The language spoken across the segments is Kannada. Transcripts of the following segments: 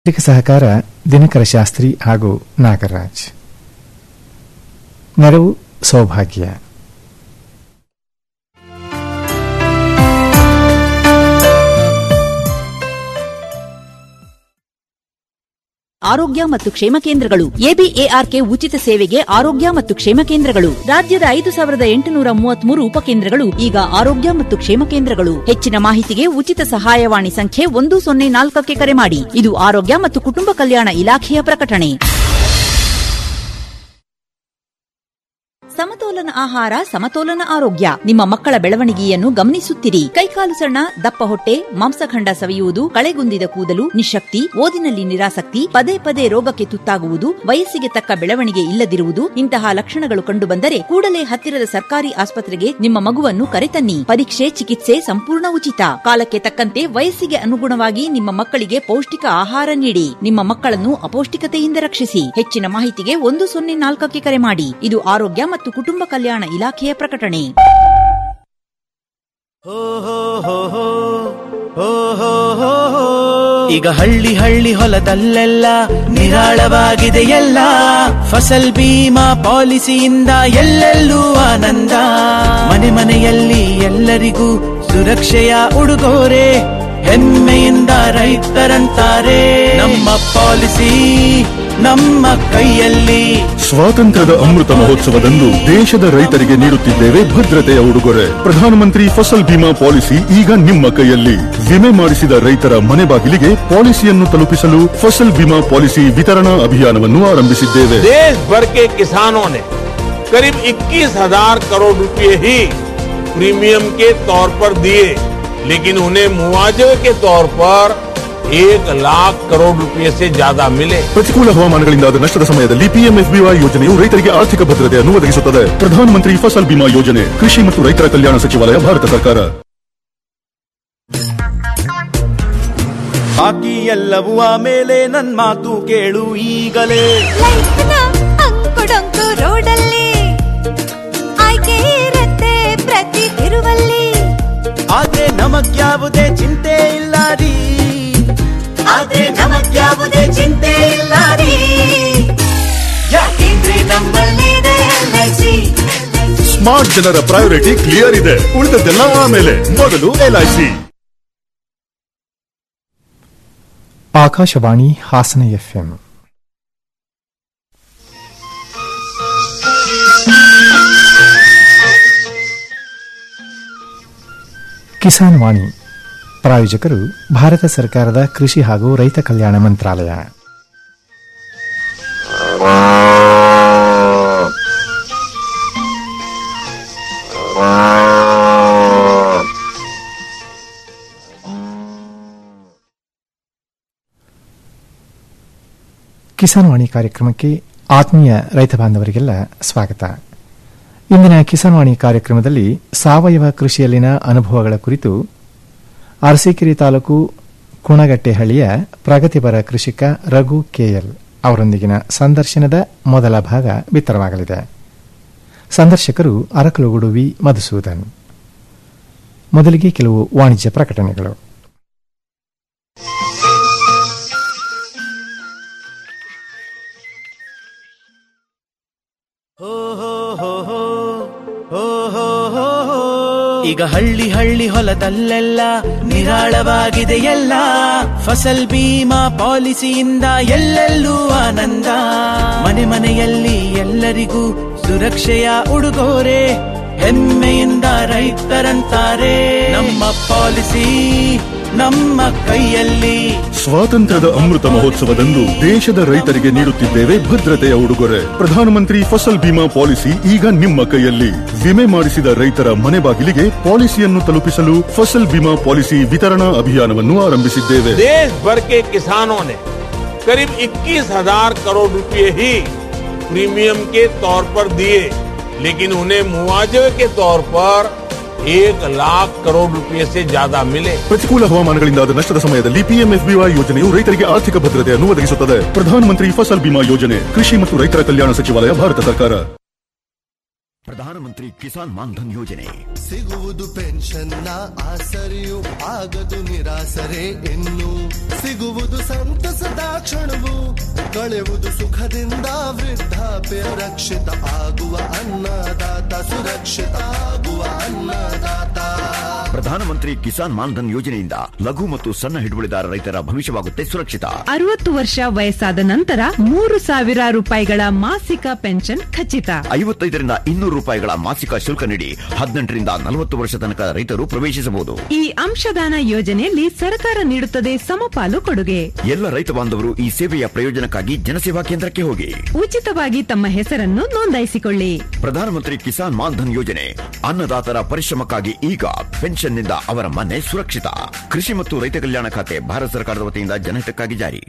ತಾಂತ್ರಿಕ ಸಹಕಾರ ದಿನಕರ ಶಾಸ್ತ್ರಿ ಹಾಗೂ ನಾಗರಾಜ್ ನೆರವು ಸೌಭಾಗ್ಯ ಆರೋಗ್ಯ ಮತ್ತು ಕ್ಷೇಮ ಕೇಂದ್ರಗಳು ಎಬಿಎಆರ್ಕೆ ಉಚಿತ ಸೇವೆಗೆ ಆರೋಗ್ಯ ಮತ್ತು ಕ್ಷೇಮ ಕೇಂದ್ರಗಳು ರಾಜ್ಯದ ಐದು ಸಾವಿರದ ಎಂಟುನೂರ ಮೂವತ್ಮೂರು ಉಪಕೇಂದ್ರಗಳು ಈಗ ಆರೋಗ್ಯ ಮತ್ತು ಕ್ಷೇಮ ಕೇಂದ್ರಗಳು ಹೆಚ್ಚಿನ ಮಾಹಿತಿಗೆ ಉಚಿತ ಸಹಾಯವಾಣಿ ಸಂಖ್ಯೆ ಒಂದು ಸೊನ್ನೆ ನಾಲ್ಕಕ್ಕೆ ಕರೆ ಮಾಡಿ ಇದು ಆರೋಗ್ಯ ಮತ್ತು ಕುಟುಂಬ ಕಲ್ಯಾಣ ಇಲಾಖೆಯ ಪ್ರಕಟಣೆ ಸಮತೋಲನ ಆಹಾರ ಸಮತೋಲನ ಆರೋಗ್ಯ ನಿಮ್ಮ ಮಕ್ಕಳ ಬೆಳವಣಿಗೆಯನ್ನು ಗಮನಿಸುತ್ತಿರಿ ಕೈಕಾಲು ಸಣ್ಣ ದಪ್ಪ ಹೊಟ್ಟೆ ಮಾಂಸಖಂಡ ಸವಿಯುವುದು ಕಳೆಗುಂದಿದ ಕೂದಲು ನಿಶಕ್ತಿ ಓದಿನಲ್ಲಿ ನಿರಾಸಕ್ತಿ ಪದೇ ಪದೇ ರೋಗಕ್ಕೆ ತುತ್ತಾಗುವುದು ವಯಸ್ಸಿಗೆ ತಕ್ಕ ಬೆಳವಣಿಗೆ ಇಲ್ಲದಿರುವುದು ಇಂತಹ ಲಕ್ಷಣಗಳು ಕಂಡುಬಂದರೆ ಕೂಡಲೇ ಹತ್ತಿರದ ಸರ್ಕಾರಿ ಆಸ್ಪತ್ರೆಗೆ ನಿಮ್ಮ ಮಗುವನ್ನು ಕರೆತನ್ನಿ ಪರೀಕ್ಷೆ ಚಿಕಿತ್ಸೆ ಸಂಪೂರ್ಣ ಉಚಿತ ಕಾಲಕ್ಕೆ ತಕ್ಕಂತೆ ವಯಸ್ಸಿಗೆ ಅನುಗುಣವಾಗಿ ನಿಮ್ಮ ಮಕ್ಕಳಿಗೆ ಪೌಷ್ಟಿಕ ಆಹಾರ ನೀಡಿ ನಿಮ್ಮ ಮಕ್ಕಳನ್ನು ಅಪೌಷ್ಟಿಕತೆಯಿಂದ ರಕ್ಷಿಸಿ ಹೆಚ್ಚಿನ ಮಾಹಿತಿಗೆ ಒಂದು ಸೊನ್ನೆ ನಾಲ್ಕಕ್ಕೆ ಕರೆ ಮಾಡಿ ಇದು ಆರೋಗ್ಯ ಮತ್ತು ಕುಟುಂಬ ಕಲ್ಯಾಣ ಇಲಾಖೆಯ ಪ್ರಕಟಣೆ ಈಗ ಹಳ್ಳಿ ಹಳ್ಳಿ ಹೊಲದಲ್ಲೆಲ್ಲ ನಿರಾಳವಾಗಿದೆ ಎಲ್ಲ ಫಸಲ್ ಬೀಮಾ ಪಾಲಿಸಿಯಿಂದ ಎಲ್ಲೆಲ್ಲೂ ಆನಂದ ಮನೆ ಮನೆಯಲ್ಲಿ ಎಲ್ಲರಿಗೂ ಸುರಕ್ಷೆಯ ಉಡುಗೊರೆ ಹೆಮ್ಮೆಯಿಂದ ರೈತರಂತಾರೆ ನಮ್ಮ ಪಾಲಿಸಿ ನಮ್ಮ ಕೈಯಲ್ಲಿ ಸ್ವಾತಂತ್ರ್ಯದ ಅಮೃತ ಮಹೋತ್ಸವದಂದು ದೇಶದ ರೈತರಿಗೆ ನೀಡುತ್ತಿದ್ದೇವೆ ಭದ್ರತೆಯ ಉಡುಗೊರೆ ಪ್ರಧಾನಮಂತ್ರಿ ಫಸಲ್ ಬಿಮಾ ಪಾಲಿಸಿ ಈಗ ನಿಮ್ಮ ಕೈಯಲ್ಲಿ ವಿಮೆ ಮಾಡಿಸಿದ ರೈತರ ಮನೆ ಬಾಗಿಲಿಗೆ ಪಾಲಿಸಿಯನ್ನು ತಲುಪಿಸಲು ಫಸಲ್ ಬಿಮಾ ಪಾಲಿಸಿ ವಿತರಣಾ ಅಭಿಯಾನವನ್ನು ಆರಂಭಿಸಿದ್ದೇವೆ देश भर के किसानों ने करीब 21,000 करोड़ रुपए ही प्रीमियम के तौर पर दिए लेकिन उन्हें मुआवजे के तौर पर एक लाख करोड़ रुपए से ज्यादा मिले ಪ್ರತಿಕೂಲ ಹವಾಮಾನಗಳಿಂದಾದ ನಷ್ಟದ ಸಮಯದಲ್ಲಿ ಪಿಎಂಎಫ್ಬಿವೈ ಯೋಜನೆಯು ರೈತರಿಗೆ ಆರ್ಥಿಕ ಭದ್ರತೆಯನ್ನು ಒದಗಿಸುತ್ತದೆ ಪ್ರಧಾನಮಂತ್ರಿ ಫಸಲ್ ಬಿಮಾ ಯೋಜನೆ ಕೃಷಿ ಮತ್ತು ರೈತರ ಕಲ್ಯಾಣ ಸಚಿವಾಲಯ ಭಾರತ ಸರ್ಕಾರ ಬಾಕಿ ಎಲ್ಲವೂ ಆಮೇಲೆ ನನ್ ಮಾತು ಕೇಳು ಈಗಲೇ ಲೈಫ್ನ ಅಂಕುಡೊಂಕು ರೋಡಲ್ಲಿ ಆಯ್ಕೆ ಇರತ್ತೆ ಪ್ರತಿ ತಿರುವಲ್ಲಿ ಆದ್ರೆ ನಮಗ್ಯಾವುದೇ ಚಿಂತೆ ಇಲ್ಲ ರೀ ಆದ್ರೆ ನಮಗ್ಯಾವುದೇ ಚಿಂತೆ ಇಲ್ಲ ರೀ ಯಾಕೆಂದ್ರೆ ನಮ್ಮಲ್ಲಿದೆ LIC. ಸ್ಮಾರ್ಟ್ ಜನರ ಪ್ರಯಾರಿಟಿ ಕ್ಲಿಯರ್ ಇದೆ ಉಳಿದದ್ದೆಲ್ಲ ಆಮೇಲೆ ಮೊದಲು ಎಲ್ಐಸಿ ಆಕಾಶವಾಣಿ ಹಾಸನ ಎಫ್ಎಂ ಕಿಸಾನ್ ವಾಣಿ ಪ್ರಾಯೋಜಕರು ಭಾರತ ಸರ್ಕಾರದ ಕೃಷಿ ಹಾಗೂ ರೈತ ಕಲ್ಯಾಣ ಮಂತ್ರಾಲಯ ಕಿಸಾನ್ ವಾಣಿ ಕಾರ್ಯಕ್ರಮಕ್ಕೆ ಆತ್ಮೀಯ ರೈತ ಬಾಂಧವರಿಗೆಲ್ಲ ಸ್ವಾಗತ ಇಂದಿನ ಕಿಸಾನ್ ವಾಣಿ ಕಾರ್ಯಕ್ರಮದಲ್ಲಿ ಸಾವಯವ ಕೃಷಿಯಲ್ಲಿನ ಅನುಭವಗಳ ಕುರಿತು ಅರಸೀಕೆರೆ ತಾಲೂಕು ಕುಣಗಟ್ಟೆಹಳ್ಳಿಯ ಪ್ರಗತಿಪರ ಕೃಷಿಕ ರಘು ಕೆಎಲ್ ಅವರೊಂದಿಗಿನ ಸಂದರ್ಶನದ ಮೊದಲ ಭಾಗ ಬಿತ್ತರವಾಗಲಿದೆ ಸಂದರ್ಶಕರು ಅರಕಲುಗುಡು ವಿ ಮಧುಸೂದನ್ ಮೊದಲಿಗೆ ಕೆಲವು ವಾಣಿಜ್ಯ ಪ್ರಕಟಣೆಗಳು ಹೋ ಹೋ ಹೋ ಹೋ ಹೋ ಹೋ ಹೋ ಹೋ. ಈಗ ಹಳ್ಳಿ ಹಳ್ಳಿ ಹೊಲದಲ್ಲೆಲ್ಲ ನಿರಾಳವಾಗಿದೆ ಎಲ್ಲ ಫಸಲ್ ಬೀಮಾ ಪಾಲಿಸಿಯಿಂದ ಎಲ್ಲೆಲ್ಲೂ ಆನಂದ ಮನೆ ಮನೆಯಲ್ಲಿ ಎಲ್ಲರಿಗೂ ಸುರಕ್ಷೆಯ ಉಡುಗೊರೆ ಹೆಮ್ಮೆಯಿಂದ ರೈತರಂತಾರೆ ನಮ್ಮ ಪಾಲಿಸಿ ನಮ್ಮ ಕೈಯಲ್ಲಿ ಸ್ವಾತಂತ್ರ್ಯದ ಅಮೃತ ಮಹೋತ್ಸವದಂದು ದೇಶದ ರೈತರಿಗೆ ನೀಡುತ್ತಿದ್ದೇವೆ ಭದ್ರತೆಯ ಉಡುಗೊರೆ ಪ್ರಧಾನಮಂತ್ರಿ ಫಸಲ್ ಬಿಮಾ ಪಾಲಿಸಿ ಈಗ ನಿಮ್ಮ ಕೈಯಲ್ಲಿ ವಿಮೆ ಮಾಡಿಸಿದ ರೈತರ ಮನೆ ಬಾಗಿಲಿಗೆ ಪಾಲಿಸಿಯನ್ನು ತಲುಪಿಸಲು ಫಸಲ್ ಬಿಮಾ ಪಾಲಿಸಿ ವಿತರಣಾ ಅಭಿಯಾನವನ್ನು ಆರಂಭಿಸಿದ್ದೇವೆ देश भर के किसानों ने करीब 21,000 करोड़ रुपए ही प्रीमियम के तौर पर दिए लेकिन उन्हें मुआवजे के तौर पर एक लाख करोड़ रुपए से ज्यादा मिले ಪ್ರತಿಕೂಲ ಹವಾಮಾನಗಳಿಂದಾದ ನಷ್ಟದ ಸಮಯದಲ್ಲಿ ಪಿಎಂಎಫ್ಬಿವೈ ಯೋಜನೆಯು ರೈತರಿಗೆ ಆರ್ಥಿಕ ಭದ್ರತೆಯನ್ನು ಒದಗಿಸುತ್ತದೆ ಪ್ರಧಾನಮಂತ್ರಿ ಫಸಲ್ ಬಿಮಾ ಯೋಜನೆ ಕೃಷಿ ಮತ್ತು ರೈತರ ಕಲ್ಯಾಣ ಸಚಿವಾಲಯ ಭಾರತ ಸರ್ಕಾರ ಪ್ರಧಾನಮಂತ್ರಿ ಕಿಸಾನ್ ಮಾನ್ಧನ್ ಯೋಜನೆ ಸಿಗುವುದು ಪೆನ್ಷನ್ನ ಆಸರೆಯು ಆಗದು ನಿರಾಸರೆ ಇನ್ನು ಸಿಗುವುದು ಸಂತಸದ ಕ್ಷಣವು ಕಳೆವುದು ಸುಖದಿಂದ ವೃದ್ಧಾಪ್ಯ ರಕ್ಷಿತ ಆಗುವ ಅನ್ನದಾತ ಸುರಕ್ಷಿತ ಆಗುವ ಅನ್ನದಾತ ಪ್ರಧಾನಮಂತ್ರಿ ಕಿಸಾನ್ ಮಾನ್ಧನ್ ಯೋಜನೆಯಿಂದ ಲಘು ಮತ್ತು ಸಣ್ಣ ಹಿಡುವಳಿದಾರ ರೈತರ ಭವಿಷ್ಯವಾಗುತ್ತೆ ಸುರಕ್ಷಿತ ಅರವತ್ತು ವರ್ಷ ವಯಸ್ಸಾದ ನಂತರ ಮೂರು ಸಾವಿರ ರೂಪಾಯಿಗಳ ಮಾಸಿಕ ಪೆನ್ಷನ್ ಖಚಿತ ಐವತ್ತೈದರಿಂದ ಇನ್ನೂರು ರೂಪಾಯಿಗಳ ಮಾಸಿಕ ಶುಲ್ಕ ನೀಡಿ ಹದಿನೆಂಟರಿಂದ ನಲವತ್ತು ವರ್ಷ ತನಕ ರೈತರು ಪ್ರವೇಶಿಸಬಹುದು ಈ ಅಂಶದಾನ ಯೋಜನೆಯಲ್ಲಿ ಸರ್ಕಾರ ನೀಡುತ್ತದೆ ಸಮಪಾಲು ಕೊಡುಗೆ ಎಲ್ಲ ರೈತ ಬಾಂಧವರು ಈ ಸೇವೆಯ ಪ್ರಯೋಜನಕ್ಕಾಗಿ ಜನಸೇವಾ ಕೇಂದ್ರಕ್ಕೆ ಹೋಗಿ ಉಚಿತವಾಗಿ ತಮ್ಮ ಹೆಸರನ್ನು ನೋಂದಾಯಿಸಿಕೊಳ್ಳಿ ಪ್ರಧಾನಮಂತ್ರಿ ಕಿಸಾನ್ ಮಾನ್ಧನ್ ಯೋಜನೆ ಅನ್ನದಾತರ ಪರಿಶ್ರಮಕ್ಕಾಗಿ ಈಗ ಪೆನ್ಷನ್ನಿಂದ ಅವರ ಮನೆ ಸುರಕ್ಷಿತ ಕೃಷಿ ಮತ್ತು ರೈತ ಕಲ್ಯಾಣ ಖಾತೆ ಭಾರತ ಸರ್ಕಾರದ ವತಿಯಿಂದ ಜನಹಿತಕ್ಕಾಗಿ ಜಾರಿ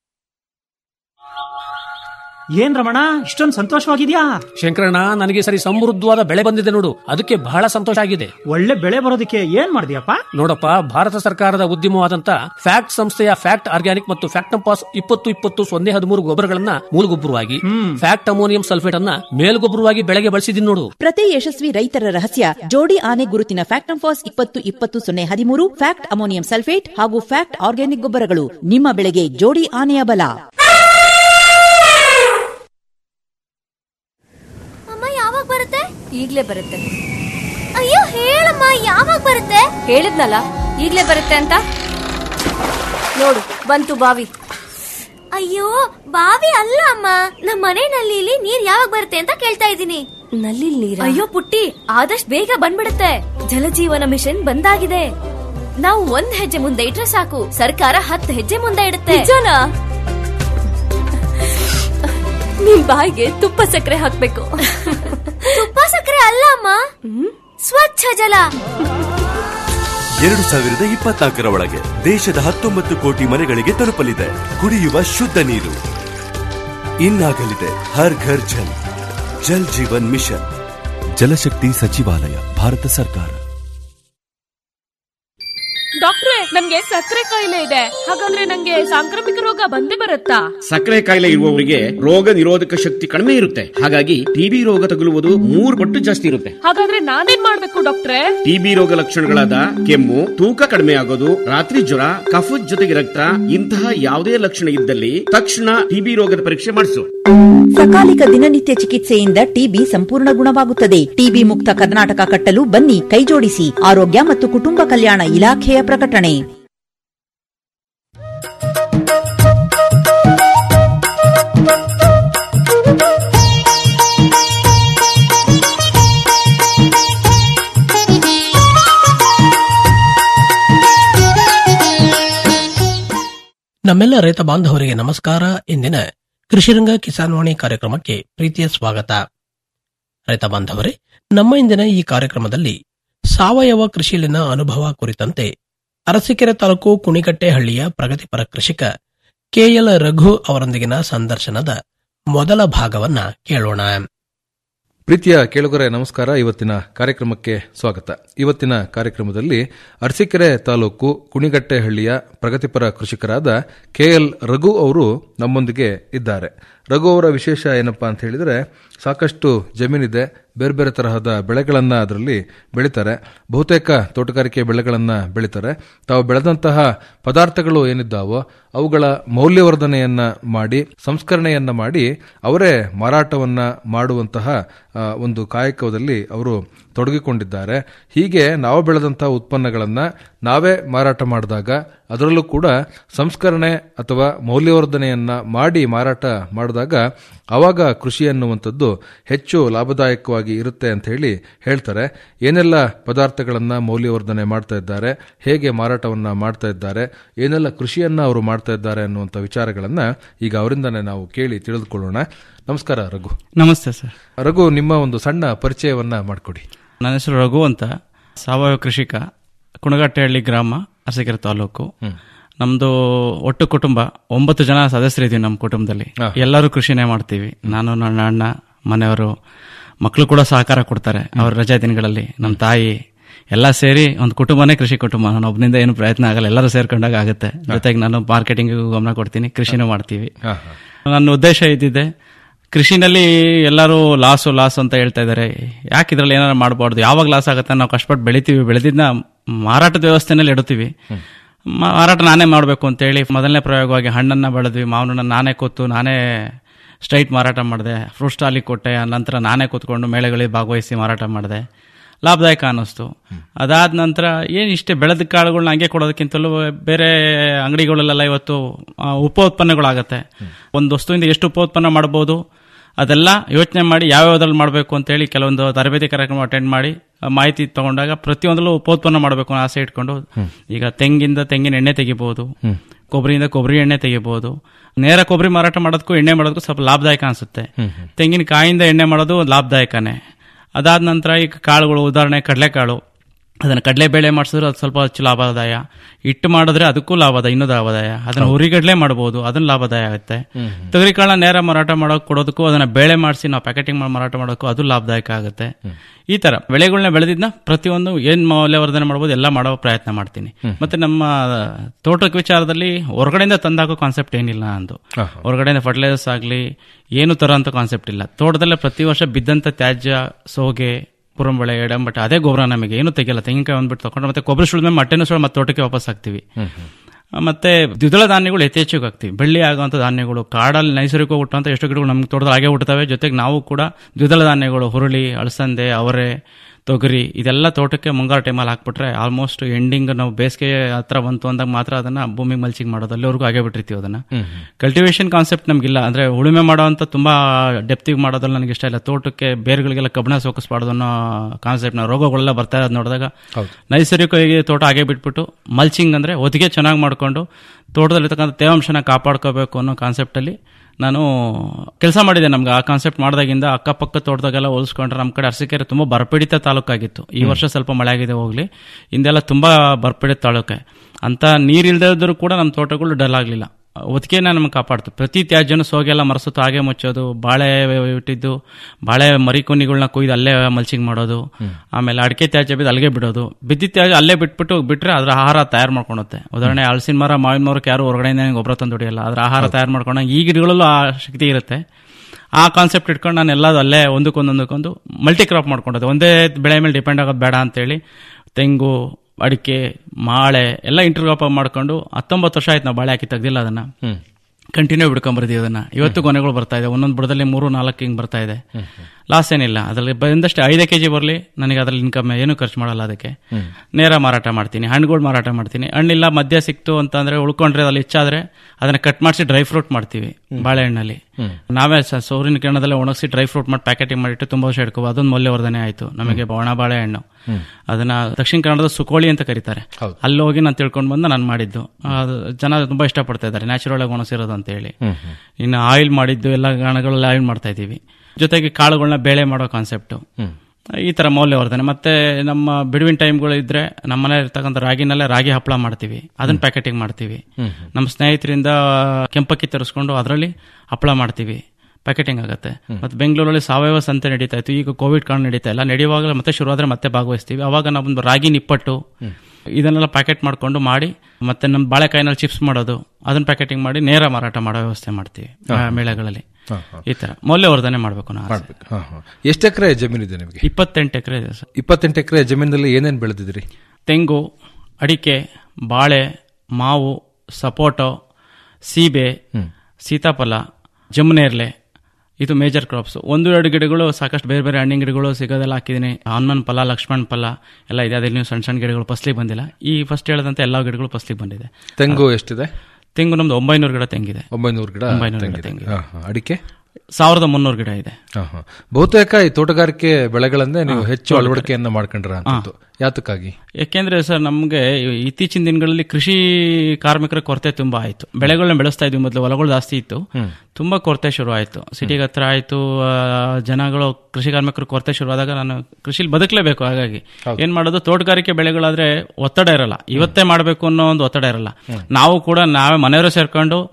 ಏನ್ ರಮಣ ಇಷ್ಟೊಂದು ಸಂತೋಷವಾಗಿದ್ಯಾ ಶಂಕರಣ್ಣ ನನಗೆ ಸರಿ ಸಮೃದ್ಧವಾದ ಬೆಳೆ ಬಂದಿದೆ ನೋಡು ಅದಕ್ಕೆ ಬಹಳ ಸಂತೋಷ ಆಗಿದೆ ಒಳ್ಳೆ ಬೆಳೆ ಬರೋದಕ್ಕೆ ಏನ್ ಮಾಡಿದ್ಯಪ್ಪ ನೋಡಪ್ಪ ಭಾರತ ಸರ್ಕಾರದ ಉದ್ಯಮವಾದಂತ ಫ್ಯಾಕ್ಟ್ ಸಂಸ್ಥೆಯ ಫ್ಯಾಕ್ಟ್ ಆರ್ಗ್ಯಾನಿಕ್ ಮತ್ತು ಫ್ಯಾಕ್ಟಂಪಾಸ್ ಇಪ್ಪತ್ತು ಇಪ್ಪತ್ತು ಸೊನ್ನೆ ಹದಿಮೂರು ಗೊಬ್ಬರಗಳನ್ನ ಮೂಲಗೊಬ್ಬರವಾಗಿ ಫ್ಯಾಕ್ಟ್ ಅಮೋನಿಯಂ ಸಲ್ಫೇಟ್ ಅನ್ನ ಮೇಲ್ಗೊಬ್ಬರವಾಗಿ ಬೆಳೆಗೆ ಬಳಸಿದೀನಿ ನೋಡು ಪ್ರತಿ ಯಶಸ್ವಿ ರೈತರ ರಹಸ್ಯ ಜೋಡಿ ಆನೆ ಗುರುತಿನ ಫ್ಯಾಕ್ಟಂಫಾಸ್ ಇಪ್ಪತ್ತು ಇಪ್ಪತ್ತು ಸೊನ್ನೆ ಹದಿಮೂರು ಫ್ಯಾಕ್ಟ್ ಅಮೋನಿಯಂ ಸಲ್ಫೇಟ್ ಹಾಗೂ ಫ್ಯಾಕ್ಟ್ ಆರ್ಗ್ಯಾನಿಕ್ ಗೊಬ್ಬರಗಳು ನಿಮ್ಮ ಬೆಳೆಗೆ ಜೋಡಿ ಆನೆಯ ಬಲ ಅಮ್ಮ ಯಾವಾಗ ಬರುತ್ತೆ ಈಗ್ಲೇ ಬರುತ್ತೆ ಅಯ್ಯೋ ಹೇಳಮ್ಮ ಯಾವಾಗ ಬರುತ್ತೆ ಹೇಳಿದ್ನಲ್ಲ ಈಗ್ಲೇ ಬರುತ್ತೆ ಅಂತ ನೋಡು ಬಂತು ಬಾವಿ ಅಯ್ಯೋ ಬಾವಿ ಅಲ್ಲ ಅಮ್ಮ ನಮ್ಮ ಮನೆ ನಲ್ಲಿಲಿ ನೀರ್ ಯಾವಾಗ ಬರುತ್ತೆ ಅಂತ ಕೇಳ್ತಾ ಇದ್ದೀನಿ ನಲ್ಲಿ ನೀರ್ ಅಯ್ಯೋ ಪುಟ್ಟಿ ಆದಷ್ಟು ಬೇಗ ಬಂದ್ಬಿಡುತ್ತೆ ಜಲಜೀವನ ಮಿಷನ್ ಬಂದಾಗಿದೆ ನಾವು ಒಂದ್ ಹೆಜ್ಜೆ ಮುಂದೆ ಇಟ್ರೆ ಸಾಕು ಸರ್ಕಾರ ಹತ್ತು ಹೆಜ್ಜೆ ಮುಂದೆ ಇಡುತ್ತೆ ನಿಜನಾ ನಿಮ್ ಬಾಯಿಗೆ ತುಪ್ಪ ಸಕ್ಕರೆ ಹಾಕ್ಬೇಕು ತುಪ್ಪ ಸಕ್ಕರೆ ಅಲ್ಲ ಅಮ್ಮ ಸ್ವಚ್ಛ ಜಲ ಎರಡು ಸಾವಿರದ ಇಪ್ಪತ್ನಾಲ್ಕರ ಒಳಗೆ ದೇಶದ ಹತ್ತೊಂಬತ್ತು ಕೋಟಿ ಮನೆಗಳಿಗೆ ತಲುಪಲಿದೆ ಕುಡಿಯುವ ಶುದ್ಧ ನೀರು ಇನ್ನಾಗಲಿದೆ ಹರ್ ಘರ್ ಜಲ್ ಜಲ್ ಜೀವನ್ ಮಿಷನ್ ಜಲಶಕ್ತಿ ಸಚಿವಾಲಯ ಭಾರತ ಸರ್ಕಾರ ಡಾಕ್ಟ್ರೆ ನನ್ಗೆ ಸಕ್ಕರೆ ಕಾಯಿಲೆ ಇದೆ ಹಾಗಂದ್ರೆ ನಂಗೆ ಸಾಂಕ್ರಾಮಿಕ ರೋಗ ಬಂದೇ ಬರುತ್ತಾ ಸಕ್ಕರೆ ಕಾಯಿಲೆ ಇರುವವರಿಗೆ ರೋಗ ನಿರೋಧಕ ಶಕ್ತಿ ಕಡಿಮೆ ಇರುತ್ತೆ ಹಾಗಾಗಿ ಟಿಬಿ ರೋಗ ತಗುಲುವುದು ಮೂರು ಪಟ್ಟು ಜಾಸ್ತಿ ಇರುತ್ತೆ ಹಾಗಾದ್ರೆ ನಾನೇನ್ ಮಾಡ್ಬೇಕು ಡಾಕ್ಟ್ರೆ ಟಿಬಿ ರೋಗ ಲಕ್ಷಣಗಳಾದ ಕೆಮ್ಮು ತೂಕ ಕಡಿಮೆ ಆಗೋದು ರಾತ್ರಿ ಜ್ವರ ಕಫದ ಜೊತೆಗೆ ರಕ್ತ ಇಂತಹ ಯಾವುದೇ ಲಕ್ಷಣ ಇದ್ದಲ್ಲಿ ತಕ್ಷಣ ಟಿಬಿ ರೋಗದ ಪರೀಕ್ಷೆ ಮಾಡಿಸು ಸಕಾಲಿಕ ದಿನನಿತ್ಯ ಚಿಕಿತ್ಸೆಯಿಂದ ಟಿಬಿ ಸಂಪೂರ್ಣ ಗುಣವಾಗುತ್ತದೆ ಟಿಬಿ ಮುಕ್ತ ಕರ್ನಾಟಕ ಕಟ್ಟಲು ಬನ್ನಿ ಕೈಜೋಡಿಸಿ ಆರೋಗ್ಯ ಮತ್ತು ಕುಟುಂಬ ಕಲ್ಯಾಣ ಇಲಾಖೆಯ ಪ್ರಕಟಣೆ ನಮ್ಮೆಲ್ಲ ರೈತ ಬಾಂಧವರಿಗೆ ನಮಸ್ಕಾರ ಇಂದಿನ ಕೃಷಿರಂಗ ಕಿಸಾನ್ ವಾಣಿ ಕಾರ್ಯಕ್ರಮಕ್ಕೆ ಪ್ರೀತಿಯ ಸ್ವಾಗತ ರೈತ ಬಾಂಧವರೇ ನಮ್ಮ ಇಂದಿನ ಈ ಕಾರ್ಯಕ್ರಮದಲ್ಲಿ ಸಾವಯವ ಕೃಷಿಯಲ್ಲಿನ ಅನುಭವ ಕುರಿತಂತೆ ಅರಸೀಕೆರೆ ತಾಲೂಕು ಕುಣಿಗಟ್ಟೆ ಹಳ್ಳಿಯ ಪ್ರಗತಿಪರ ಕೃಷಿಕ ಕೆಎಲ್ ರಘು ಅವರೊಂದಿಗಿನ ಸಂದರ್ಶನದ ಮೊದಲ ಭಾಗವನ್ನ ಕೇಳೋಣ ಪ್ರೀತಿಯ ಕೇಳುಗರೆ ನಮಸ್ಕಾರ ಇವತ್ತಿನ ಕಾರ್ಯಕ್ರಮಕ್ಕೆ ಸ್ವಾಗತ ಇವತ್ತಿನ ಕಾರ್ಯಕ್ರಮದಲ್ಲಿ ಅರಸೀಕೆರೆ ತಾಲೂಕು ಕುಣಿಗಟ್ಟೆಹಳ್ಳಿಯ ಪ್ರಗತಿಪರ ಕೃಷಿಕರಾದ ಕೆಎಲ್ ರಘು ಅವರು ನಮ್ಮೊಂದಿಗೆ ಇದ್ದಾರೆ ರಘು ಅವರ ವಿಶೇಷ ಏನಪ್ಪಾ ಅಂತ ಹೇಳಿದ್ರೆ ಸಾಕಷ್ಟು ಜಮೀನಿದೆ ಬೇರೆ ಬೇರೆ ತರಹದ ಬೆಳೆಗಳನ್ನ ಅದರಲ್ಲಿ ಬೆಳೀತಾರೆ ಬಹುತೇಕ ತೋಟಗಾರಿಕೆ ಬೆಳೆಗಳನ್ನ ಬೆಳೀತಾರೆ ತಾವು ಬೆಳೆದಂತಹ ಪದಾರ್ಥಗಳು ಏನಿದ್ದಾವೋ ಅವುಗಳ ಮೌಲ್ಯವರ್ಧನೆಯನ್ನ ಮಾಡಿ ಸಂಸ್ಕರಣೆಯನ್ನ ಮಾಡಿ ಅವರೇ ಮಾರಾಟವನ್ನ ಮಾಡುವಂತಹ ಆ, ಒಂದು ಕಾಯಕದಲ್ಲಿ ಅವರು ತೊಡಗಿಕೊಂಡಿದ್ದಾರೆ ಹೀಗೆ ನಾವು ಬೆಳೆದಂತಹ ಉತ್ಪನ್ನಗಳನ್ನ ನಾವೇ ಮಾರಾಟ ಮಾಡಿದಾಗ ಅದರಲ್ಲೂ ಕೂಡ ಸಂಸ್ಕರಣೆ ಅಥವಾ ಮೌಲ್ಯವರ್ಧನೆಯನ್ನ ಮಾಡಿ ಮಾರಾಟ ಮಾಡಿದಾಗ ಆವಾಗ ಕೃಷಿ ಅನ್ನುವಂಥದ್ದು ಹೆಚ್ಚು ಲಾಭದಾಯಕವಾಗಿ ಇರುತ್ತೆ ಅಂತ ಹೇಳಿ ಹೇಳ್ತಾರೆ ಏನೆಲ್ಲ ಪದಾರ್ಥಗಳನ್ನ ಮೌಲ್ಯವರ್ಧನೆ ಮಾಡ್ತಾ ಇದ್ದಾರೆ ಹೇಗೆ ಮಾರಾಟವನ್ನ ಮಾಡ್ತಾ ಇದ್ದಾರೆ ಏನೆಲ್ಲ ಕೃಷಿಯನ್ನ ಅವರು ಮಾಡ್ತಾ ಇದ್ದಾರೆ ಅನ್ನುವಂಥ ವಿಚಾರಗಳನ್ನ ಈಗ ಅವರಿಂದನೇ ನಾವು ಕೇಳಿ ತಿಳಿದುಕೊಳ್ಳೋಣ ನಮಸ್ಕಾರ ರಘು ನಮಸ್ತೆ ಸರ್ ರಘು ನಿಮ್ಮ ಒಂದು ಸಣ್ಣ ಪರಿಚಯವನ್ನ ಮಾಡಿಕೊಡಿ ನನ್ನ ಹೆಸರು ರಘು ಅಂತ ಸಾವಯವ ಕೃಷಿಕ ಕುಣಗಟ್ಟೆಹಳ್ಳಿ ಗ್ರಾಮ ಅರಸೀಕೆರೆ ತಾಲೂಕು ನಮ್ದು ಒಟ್ಟು ಕುಟುಂಬ ಒಂಬತ್ತು ಜನ ಸದಸ್ಯರಿದ್ದೀವಿ ನಮ್ಮ ಕುಟುಂಬದಲ್ಲಿ ಎಲ್ಲರೂ ಕೃಷಿನೇ ಮಾಡ್ತೀವಿ ನಾನು ನನ್ನ ಅಣ್ಣ ಮನೆಯವರು ಮಕ್ಕಳು ಕೂಡ ಸಹಕಾರ ಕೊಡ್ತಾರೆ ಅವ್ರ ರಜೆ ದಿನಗಳಲ್ಲಿ ನಮ್ಮ ತಾಯಿ ಎಲ್ಲ ಸೇರಿ ಒಂದು ಕುಟುಂಬನೇ ಕೃಷಿ ಕುಟುಂಬ ನಾನು ಒಬ್ಬನಿಂದ ಏನು ಪ್ರಯತ್ನ ಆಗಲ್ಲ ಎಲ್ಲರೂ ಸೇರ್ಕೊಂಡಾಗ ಆಗುತ್ತೆ ಜೊತೆಗೆ ನಾನು ಮಾರ್ಕೆಟಿಂಗ್ ಗಮನ ಕೊಡ್ತೀನಿ ಕೃಷಿನೂ ಮಾಡ್ತೀವಿ ನನ್ನ ಉದ್ದೇಶ ಇದ್ದಿದೆ ಕೃಷಿನಲ್ಲಿ ಎಲ್ಲರೂ ಲಾಸು ಲಾಸ್ ಅಂತ ಹೇಳ್ತಾ ಇದ್ದಾರೆ ಯಾಕೆ ಇದ್ರಲ್ಲಿ ಏನಾರು ಮಾಡಬಾರ್ದು ಯಾವಾಗ ಲಾಸ್ ಆಗುತ್ತೆ ನಾವು ಕಷ್ಟಪಟ್ಟು ಬೆಳಿತೀವಿ ಬೆಳೆದಿದ್ನ ಮಾರಾಟದ ವ್ಯವಸ್ಥೆನಲ್ಲಿ ಇಡುತ್ತೀವಿ ಮಾರಾಟ ನಾನೇ ಮಾಡಬೇಕು ಅಂತೇಳಿ ಮೊದಲನೇ ಪ್ರಯೋಗವಾಗಿ ಹಣ್ಣನ್ನು ಬೆಳೆದ್ವಿ ಮಾವನನ್ನ ನಾನೇ ಕೊತ್ತು ನಾನೇ ಸ್ಟ್ರೈಟ್ ಮಾರಾಟ ಮಾಡಿದೆ ಫ್ರೂಟ್ ಸ್ಟಾಲಿಗೆ ಕೊಟ್ಟೆ ನಂತರ ನಾನೇ ಕೂತ್ಕೊಂಡು ಮೇಳೆಗಳಿಗೆ ಭಾಗವಹಿಸಿ ಮಾರಾಟ ಮಾಡಿದೆ ಲಾಭದಾಯಕ ಅನ್ನಿಸ್ತು ಅದಾದ ನಂತರ ಏನು ಇಷ್ಟೇ ಬೆಳೆದ ಕಾಳುಗಳನ್ನ ಹಂಗೆ ಕೊಡೋದಕ್ಕಿಂತಲೂ ಬೇರೆ ಅಂಗಡಿಗಳಲ್ಲೆಲ್ಲ ಇವತ್ತು ಆ, ಉಪ ಉತ್ಪನ್ನಗಳಾಗತ್ತೆ ಒಂದು ವಸ್ತುವಿಂದ ಎಷ್ಟು ಉಪ ಉತ್ಪನ್ನ ಮಾಡ್ಬೋದು ಅದೆಲ್ಲ ಯೋಚನೆ ಮಾಡಿ ಯಾವ್ಯಾವ್ದ್ರಲ್ಲಿ ಮಾಡಬೇಕು ಅಂತೇಳಿ ಕೆಲವೊಂದು ತರಬೇತಿ ಕಾರ್ಯಕ್ರಮ ಅಟೆಂಡ್ ಮಾಡಿ ಆ, ಮಾಹಿತಿ ತಗೊಂಡಾಗ ಪ್ರತಿಯೊಂದರಲ್ಲೂ ಉಪೋತ್ಪನ್ನ ಮಾಡಬೇಕು ಅನ್ನೋ ಆಸೆ ಇಟ್ಕೊಂಡು ಈಗ ತೆಂಗಿಂದ ತೆಂಗಿನ ಎಣ್ಣೆ ತೆಗಿಬಹುದು ಕೊಬ್ಬರಿಯಿಂದ ಕೊಬ್ಬರಿ ಎಣ್ಣೆ ತೆಗಿಬಹುದು ನೇರ ಕೊಬ್ಬರಿ ಮಾರಾಟ ಮಾಡೋದಕ್ಕೂ ಎಣ್ಣೆ ಮಾಡೋದಕ್ಕೂ ಸ್ವಲ್ಪ ಲಾಭದಾಯಕ ಅನ್ಸುತ್ತೆ ತೆಂಗಿನಕಾಯಿಂದ ಎಣ್ಣೆ ಮಾಡೋದು ಲಾಭದಾಯಕನೇ ಅದಾದ ನಂತರ ಈಗ ಕಾಳುಗಳು ಉದಾಹರಣೆ ಕಡಲೆಕಾಳು ಅದನ್ನು ಕಡಲೆಬೇಳೆ ಮಾಡಿಸಿದ್ರೆ ಅದು ಸ್ವಲ್ಪ ಹೆಚ್ಚು ಲಾಭದಾಯ ಹಿಟ್ಟು ಮಾಡಿದ್ರೆ ಅದಕ್ಕೂ ಲಾಭದಾಯ ಇನ್ನೂ ಲಾಭದಾಯ ಅದನ್ನು ಹುರಿಗಡಲೆ ಮಾಡ್ಬೋದು ಅದನ್ನ ಲಾಭದಾಯ ಆಗುತ್ತೆ ತೊಗರಿಕಾಳನ್ನ ನೇರ ಮಾರಾಟ ಮಾಡೋಕೆ ಕೊಡೋದಕ್ಕೂ ಅದನ್ನ ಬೇಳೆ ಮಾಡಿಸಿ ನಾವು ಪ್ಯಾಕೆಟಿಂಗ್ ಮಾಡಿ ಮಾರಾಟ ಮಾಡೋಕ್ಕೂ ಅದು ಲಾಭದಾಯಕ ಆಗುತ್ತೆ ಈ ತರ ಬೆಳೆಗಳನ್ನ ಬೆಳೆದಿದ್ನ ಪ್ರತಿಯೊಂದು ಏನ್ ಮೌಲ್ಯವರ್ಧನೆ ಮಾಡ್ಬೋದು ಎಲ್ಲ ಮಾಡೋ ಪ್ರಯತ್ನ ಮಾಡ್ತೀನಿ ಮತ್ತೆ ನಮ್ಮ ತೋಟಕ್ಕೆ ವಿಚಾರದಲ್ಲಿ ಹೊರಗಡೆಯಿಂದ ತಂದಾಕೋ ಕಾನ್ಸೆಪ್ಟ್ ಏನಿಲ್ಲ ಅಂದು ಹೊರಗಡೆಯಿಂದ ಫರ್ಟಿಲೈಸರ್ಸ್ ಆಗಲಿ ಏನು ತರ ಅಂತ ಕಾನ್ಸೆಪ್ಟ್ ಇಲ್ಲ ತೋಟದಲ್ಲೇ ಪ್ರತಿ ವರ್ಷ ಬಿದ್ದಂತ ತ್ಯಾಜ್ಯ ಸೋಗೆ ಪುರಂಬಳೆ ಎಡಂಬಟ ಅದೇ ಗೊಬ್ಬರ ನಮಗೆ ಏನು ತೆಗಿಲ್ಲ ತೆಂಗಿನಕಾಯಿ ಒಂದ್ಬಿಟ್ಟು ತಗೊಂಡು ಮತ್ತೆ ಕೊಬ್ಬರಿ ಸುಳಿದ ಮೇಲೆ ಮಟ್ಟೆನೂ ಸುಳ ಮತ್ತೆ ತೋಟಕ್ಕೆ ವಾಪಸ್ ಹಾಕ್ತಿವಿ ಮತ್ತೆ ದ್ವಿದಳ ಧಾನ್ಯಗಳು ಯಥೇಚ್ಛವಾಗಿ ಹಾಕ್ತಿವಿ ಬೆಳ್ಳಿ ಆಗುವಂಥ ಧಾನ್ಯಗಳು ಕಾಡಲ್ಲಿ ನೈಸರ್ಗಿಕ ಹುಟ್ಟುವಂಥ ಎಷ್ಟು ಗಿಡಗಳು ನಮ್ಗೆ ತೋಟದಲ್ಲಿ ಹಾಗೆ ಹುಟ್ಟುತ್ತವೆ ಜೊತೆಗೆ ನಾವು ಕೂಡ ದ್ವಿದಳ ಧಾನ್ಯಗಳು ಹುರುಳಿ ಅಳಸಂದೆ ಅವರೆ ತೊಗರಿ ಇದೆಲ್ಲ ತೋಟಕ್ಕೆ ಮುಂಗಾರು ಟೈಮಲ್ಲಿ ಹಾಕ್ಬಿಟ್ರೆ ಆಲ್ಮೋಸ್ಟ್ ಎಂಡಿಂಗ್ ನಾವು ಬೇಸಿಗೆ ಹತ್ರ ಬಂತು ಅಂದಾಗ ಮಾತ್ರ ಅದನ್ನ ಭೂಮಿಗೆ ಮಲ್ಚಿಂಗ್ ಮಾಡೋದು ಅಲ್ಲಿವರೆಗೂ ಹಾಗೆ ಬಿಟ್ಟಿರ್ತೀವಿ ಅದನ್ನ ಕಲ್ಟಿವೇಶನ್ ಕಾನ್ಸೆಪ್ಟ್ ನಮಗಿಲ್ಲ ಅಂದ್ರೆ ಉಳುಮೆ ಮಾಡೋವಂಥ ತುಂಬಾ ಡೆಪ್ತಿಗೆ ಮಾಡೋದ್ರಲ್ಲಿ ನನಗೆ ಇಷ್ಟ ಇಲ್ಲ ತೋಟಕ್ಕೆ ಬೇರುಗಳಿಗೆಲ್ಲ ಕಬ್ಬಣ ಸೋಕಿಸ್ಬಾರ್ದು ಅನ್ನೋ ಕಾನ್ಸೆಪ್ಟ್ ರೋಗಗಳೆಲ್ಲ ಬರ್ತಾ ಇರೋದು ನೋಡಿದಾಗ ನೈಸರ್ಗಿಕವಾಗಿ ತೋಟ ಹಾಗೆ ಬಿಟ್ಬಿಟ್ಟು ಮಲ್ಚಿಂಗ್ ಅಂದ್ರೆ ಒತ್ತಿಗೆ ಚೆನ್ನಾಗಿ ಮಾಡ್ಕೊಂಡು ತೋಟದಲ್ಲಿರ್ತಕ್ಕಂಥ ತೇವಾಂಶನ ಕಾಪಾಡ್ಕೋಬೇಕು ಅನ್ನೋ ಕಾನ್ಸೆಪ್ಟಲ್ಲಿ ನಾನು ಕೆಲಸ ಮಾಡಿದೆ ನಮ್ಗೆ ಆ ಕಾನ್ಸೆಪ್ಟ್ ಮಾಡಿದಾಗಿಂದ ಅಕ್ಕಪಕ್ಕ ತೋಟದಾಗೆಲ್ಲ ಹೋಲಿಸ್ಕೊಂಡ್ರೆ ನಮ್ಮ ಕಡೆ ಅರಸೀಕೆರೆ ತುಂಬ ಬರಪೀಡಿತ ತಾಲೂಕಾಗಿತ್ತು ಈ ವರ್ಷ ಸ್ವಲ್ಪ ಮಳೆ ಆಗಿದೆ ಹೋಗ್ಲಿ ಹಿಂದೆಲ್ಲ ತುಂಬ ಬರಪೀಡಿತ ತಾಲೂಕೆ ಅಂತ ನೀರಿಲ್ದೇ ಇದ್ರೂ ಕೂಡ ನಮ್ಮ ತೋಟಗಳು ಡಲ್ ಆಗಲಿಲ್ಲ ಒತ್ತಿಗೆನ ನಮ್ಗೆ ಕಾಪಾಡ್ತು ಪ್ರತಿ ತ್ಯಾಜ್ಯನೂ ಸೋಗೆಲ್ಲ ಮರೆಸುತ್ತು ಹಾಗೆ ಮುಚ್ಚೋದು ಬಾಳೆ ಇಟ್ಟಿದ್ದು ಬಾಳೆ ಮರಿಕೊನಿಗಳನ್ನ ಕೊಯ್ದು ಅಲ್ಲೇ ಮಲ್ಚಿಂಗ್ ಮಾಡೋದು ಆಮೇಲೆ ಅಡಿಕೆ ತ್ಯಾಜ್ಯ ಬಿದ್ದು ಅಲ್ಲಿಗೆ ಬಿಡೋದು ಬಿದ್ದಿದ್ದ ತ್ಯಾಜ್ಯ ಅಲ್ಲೇ ಬಿಟ್ಬಿಟ್ಟು ಬಿಟ್ರೆ ಅದ್ರ ಆಹಾರ ತಯಾರು ಮಾಡ್ಕೊಳುತ್ತೆ ಉದಾಹರಣೆ ಹಲಸಿನ ಮರ ಮಾವಿನ ಮರಕ್ಕೆ ಯಾರು ಹೊರಗಡೆಯಿಂದ ಗೊಬ್ಬರ ತಂದು ಹೊಡಿಯಲ್ಲ ಅದ್ರ ಆಹಾರ ತಯಾರು ಮಾಡ್ಕೊಂಡಾಗ ಈ ಗಿಡಗಳಲ್ಲೂ ಆ ಶಕ್ತಿ ಇರುತ್ತೆ ಆ ಕಾನ್ಸೆಪ್ಟ್ ಇಟ್ಕೊಂಡು ನಾನು ಎಲ್ಲ ಅಲ್ಲೇ ಒಂದಕ್ಕೊಂದೊಂದಕ್ಕೊಂದು ಮಲ್ಟಿ ಕ್ರಾಪ್ ಮಾಡ್ಕೊಂಡದ್ದು ಒಂದೇ ಬೆಳೆ ಮೇಲೆ ಡಿಪೆಂಡ್ ಆಗೋದು ಬೇಡ ಅಂತೇಳಿ ತೆಂಗು ಅಡಿಕೆ ಮಾಳೆ ಎಲ್ಲ ಇಂಟರ್ವ್ಯಾಪ್ ಮಾಡ್ಕೊಂಡು ಹತ್ತೊಂಬತ್ತು ವರ್ಷ ಆಯ್ತು ನಾವು ಬಾಳೆ ಹಾಕಿ ತೆಗ್ದಿಲ್ಲ ಅದನ್ನ ಕಂಟಿನ್ಯೂ ಬಿಡ್ಕೊಂಬರ್ದೀವಿ ಅದನ್ನ ಇವತ್ತು ಕೊನೆಗಳು ಬರ್ತಾ ಇದೆ ಒಂದೊಂದು ಬುಡದಲ್ಲಿ ಮೂರು ನಾಲ್ಕು ಹಿಂಗ್ ಬರ್ತಾ ಇದೆ ಲಾಸ್ ಏನಿಲ್ಲ ಅದರಲ್ಲಿ ಬಂದಷ್ಟು ಐದೇ ಕೆಜಿ ಬರಲಿ ನನಗೆ ಅದ್ರಲ್ಲಿ ಇನ್ಕಮ್ ಏನು ಖರ್ಚು ಮಾಡಲ್ಲ ಅದಕ್ಕೆ ನೇರ ಮಾರಾಟ ಮಾಡ್ತೀನಿ ಹಣ್ಣುಗಳು ಮಾರಾಟ ಮಾಡ್ತೀನಿ ಹಣ್ಣಿಲ್ಲ ಮಧ್ಯ ಸಿಕ್ತು ಅಂತಂದ್ರೆ ಉಳ್ಕೊಂಡ್ರೆ ಅದ್ರಲ್ಲಿ ಹೆಚ್ಚಾದ್ರೆ ಅದನ್ನ ಕಟ್ ಮಾಡಿಸಿ ಡ್ರೈ ಫ್ರೂಟ್ ಮಾಡ್ತೀವಿ ಬಾಳೆಹಣ್ಣಲ್ಲಿ ನಾವೇ ಸ- ಸೂರ್ಯನ ಕಿರಣದಲ್ಲೇ ಒಣಗಿಸಿ ಡ್ರೈ ಫ್ರೂಟ್ ಮಾಡಿ ಪ್ಯಾಕೆಟಿಂಗ್ ಮಾಡಿಟ್ಟು ತುಂಬಾ ವರ್ಷ ಇಟ್ಕೋ ಅದೊಂದು ಮೌಲ್ಯವರ್ಧನೆ ಆಯ್ತು ನಮಗೆ ಒಣ ಬಾಳೆಹಣ್ಣು ಅದನ್ನ ದಕ್ಷಿಣ ಕನ್ನಡದ ಸುಕೋಳಿ ಅಂತ ಕರೀತಾರೆ ಅಲ್ಲಿ ಹೋಗಿ ನಾನು ತಿಳ್ಕೊಂಡು ಬಂದು ನಾನು ಮಾಡಿದ್ದು ಅದು ಜನ ತುಂಬಾ ಇಷ್ಟಪಡ್ತಾ ಇದ್ದಾರೆ ನ್ಯಾಚುರಲ್ ಆಗಿ ಒಣಗಿಸಿರೋದು ಅಂತ ಹೇಳಿ ಇನ್ನು ಆಯಿಲ್ ಮಾಡಿದ್ದು ಎಲ್ಲ ಗಾಣಗಳಲ್ಲಿ ಆಯಿಲ್ ಮಾಡ್ತಾ ಇದ್ದೀವಿ ಜೊತೆಗೆ ಕಾಳುಗಳನ್ನ ಬೇಳೆ ಮಾಡೋ ಕಾನ್ಸೆಪ್ಟು ಈ ತರ ಮೌಲ್ಯವರ್ಧನೆ ಮತ್ತೆ ನಮ್ಮ ಬಿಡುವಿನ ಟೈಮ್ಗಳು ಇದ್ರೆ ನಮ್ಮ ಮನೆ ಇರ್ತಕ್ಕಂಥ ರಾಗಿನಲ್ಲೇ ರಾಗಿ ಹಪ್ಪಳ ಮಾಡ್ತೀವಿ ಅದನ್ನ ಪ್ಯಾಕೆಟಿಂಗ್ ಮಾಡ್ತೀವಿ ನಮ್ಮ ಸ್ನೇಹಿತರಿಂದ ಕೆಂಪಕ್ಕಿ ತರಿಸ್ಕೊಂಡು ಅದರಲ್ಲಿ ಹಪ್ಪಳ ಮಾಡ್ತೀವಿ ಪ್ಯಾಕೆಟಿಂಗ್ ಆಗುತ್ತೆ ಮತ್ತೆ ಬೆಂಗಳೂರಲ್ಲಿ ಸಾವಯವ ಸಂತೆ ನಡೀತಾ ಇತ್ತು ಈಗ ಕೋವಿಡ್ ಕಾರಣ ನಡೀತಾ ಇಲ್ಲ ನಡೆಯುವಾಗ ಮತ್ತೆ ಶುರುವಾದ್ರೆ ಮತ್ತೆ ಭಾಗವಹಿಸ್ತೀವಿ ಅವಾಗ ನಾವೊಂದು ರಾಗಿ ನಿಪ್ಪಟ್ಟು ಇದನ್ನೆಲ್ಲ ಪ್ಯಾಕೆಟ್ ಮಾಡ್ಕೊಂಡು ಮಾಡಿ ಮತ್ತೆ ನಮ್ಮ ಬಾಳೆಕಾಯಿನಲ್ಲಿ ಚಿಪ್ಸ್ ಮಾಡೋದು ಅದನ್ನ ಪ್ಯಾಕೆಟಿಂಗ್ ಮಾಡಿ ನೇರ ಮಾರಾಟ ಮಾಡೋ ವ್ಯವಸ್ಥೆ ಮಾಡ್ತೀವಿ ಆ, ಮೇಳಗಳಲ್ಲಿ ಈ ತರ ಮೌಲ್ಯವರ್ಧನೆ ಮಾಡಬೇಕು ನಾವು ಎಷ್ಟು ಎಕರೆ ಜಮೀನಿದೆ ನಿಮಗೆ ಇಪ್ಪತ್ತೆಂಟು ಎಕರೆ ಇದೆ ಸರ್ ಇಪ್ಪತ್ತೆಂಟು ಎಕರೆ ಜಮೀನಲ್ಲಿ ಏನೇನು ಬೆಳೆದಿದ್ರಿ ತೆಂಗು ಅಡಿಕೆ ಬಾಳೆ ಮಾವು ಸಪೋಟೊ ಸೀಬೆ ಸೀತಾಫಲ ಜಮುನೇರ್ಲೆ ಇದು ಮೇಜರ್ ಕ್ರಾಪ್ಸ್ ಒಂದು ಎರಡು ಗಿಡಗಳು ಸಾಕಷ್ಟು ಬೇರೆ ಬೇರೆ ಹಣ್ಣಿನ ಗಿಡಗಳು ಸಿಗೋದೆಲ್ಲ ಹಾಕಿದ್ದೀನಿ ಹನುಮನ್ ಫಲ ಲಕ್ಷ್ಮಣ್ ಫಲ ಎಲ್ಲ ಇದೆ ಅದ್ರಲ್ಲಿ ನೀವು ಸಣ್ಣ ಸಣ್ಣ ಗಿಡಗಳು ಫಸ್ಲಿಗೆ ಬಂದಿಲ್ಲ ಈ ಫಸ್ಟ್ ಹೇಳದಂತೆ ಎಲ್ಲ ಗಿಡಗಳು ಫಸ್ಲಿಗೆ ಬಂದಿದೆ ತೆಂಗು ಎಷ್ಟಿದೆ ತೆಂಗು ನಮ್ದು ಒಂಬೈನೂರು ಗಿಡ ತೆಂಗಿದೆ ಒಂಬೈನೂರು ಗಿಡ ಒಂಬೈನೂರು ಗಿಡ ತೆಂಗಿದೆ. ತೆಂಗಿದೆ ಹಾ, ಹಾ. ಅಡಿಕೆ ಸಾವಿರದ ಮುನ್ನೂರು ಗಿಡ ಇದೆ ಹಾ, ಹಾ. ಬಹುತೇಕ ಈ ತೋಟಗಾರಿಕೆ ಬೆಳೆಗಳನ್ನೇ ನೀವು ಹಾ, ಹೆಚ್ಚು ತೋಟಗಾರಿಕೆ. ಅಳವಡಿಕೆಯನ್ನ ಮಾಡ್ಕೊಂಡ್ರ ಅಂತದ್ದು ಯಾತಕ್ಕಾಗಿ ಯಾಕೆಂದ್ರೆ ಸರ್ ನಮಗೆ ಇತ್ತೀಚಿನ ದಿನಗಳಲ್ಲಿ ಕೃಷಿ ಕಾರ್ಮಿಕರ ಕೊರತೆ ತುಂಬಾ ಆಯ್ತು ಬೆಳೆಗಳನ್ನ ಬೆಳೆಸ್ತಾ ಇದ್ವಿ ಮೊದಲು ಹೊಲಗಳು ಜಾಸ್ತಿ ಇತ್ತು ತುಂಬಾ ಕೊರತೆ ಶುರು ಆಯ್ತು ಸಿಟಿಗೆ ಹತ್ರ ಆಯ್ತು ಆ, ಜನಗಳು ಕೃಷಿ ಕಾರ್ಮಿಕರು ಕೊರತೆ ಶುರುವಾದಾಗ ನಾನು ಕೃಷಿಲಿ ಬದುಕಲೇಬೇಕು ಹಾಗಾಗಿ ಏನ್ ಮಾಡೋದು ತೋಟಗಾರಿಕೆ ಬೆಳೆಗಳಾದ್ರೆ ಒತ್ತಡ ಇರಲ್ಲ ಇವತ್ತೇ ಮಾಡಬೇಕು ಅನ್ನೋ ಒಂದು ಒತ್ತಡ ಇರಲ್ಲ ನಾವು ಕೂಡ ನಾವೇ ಮನೆಯವರು ಸೇರ್ಕೊಂಡು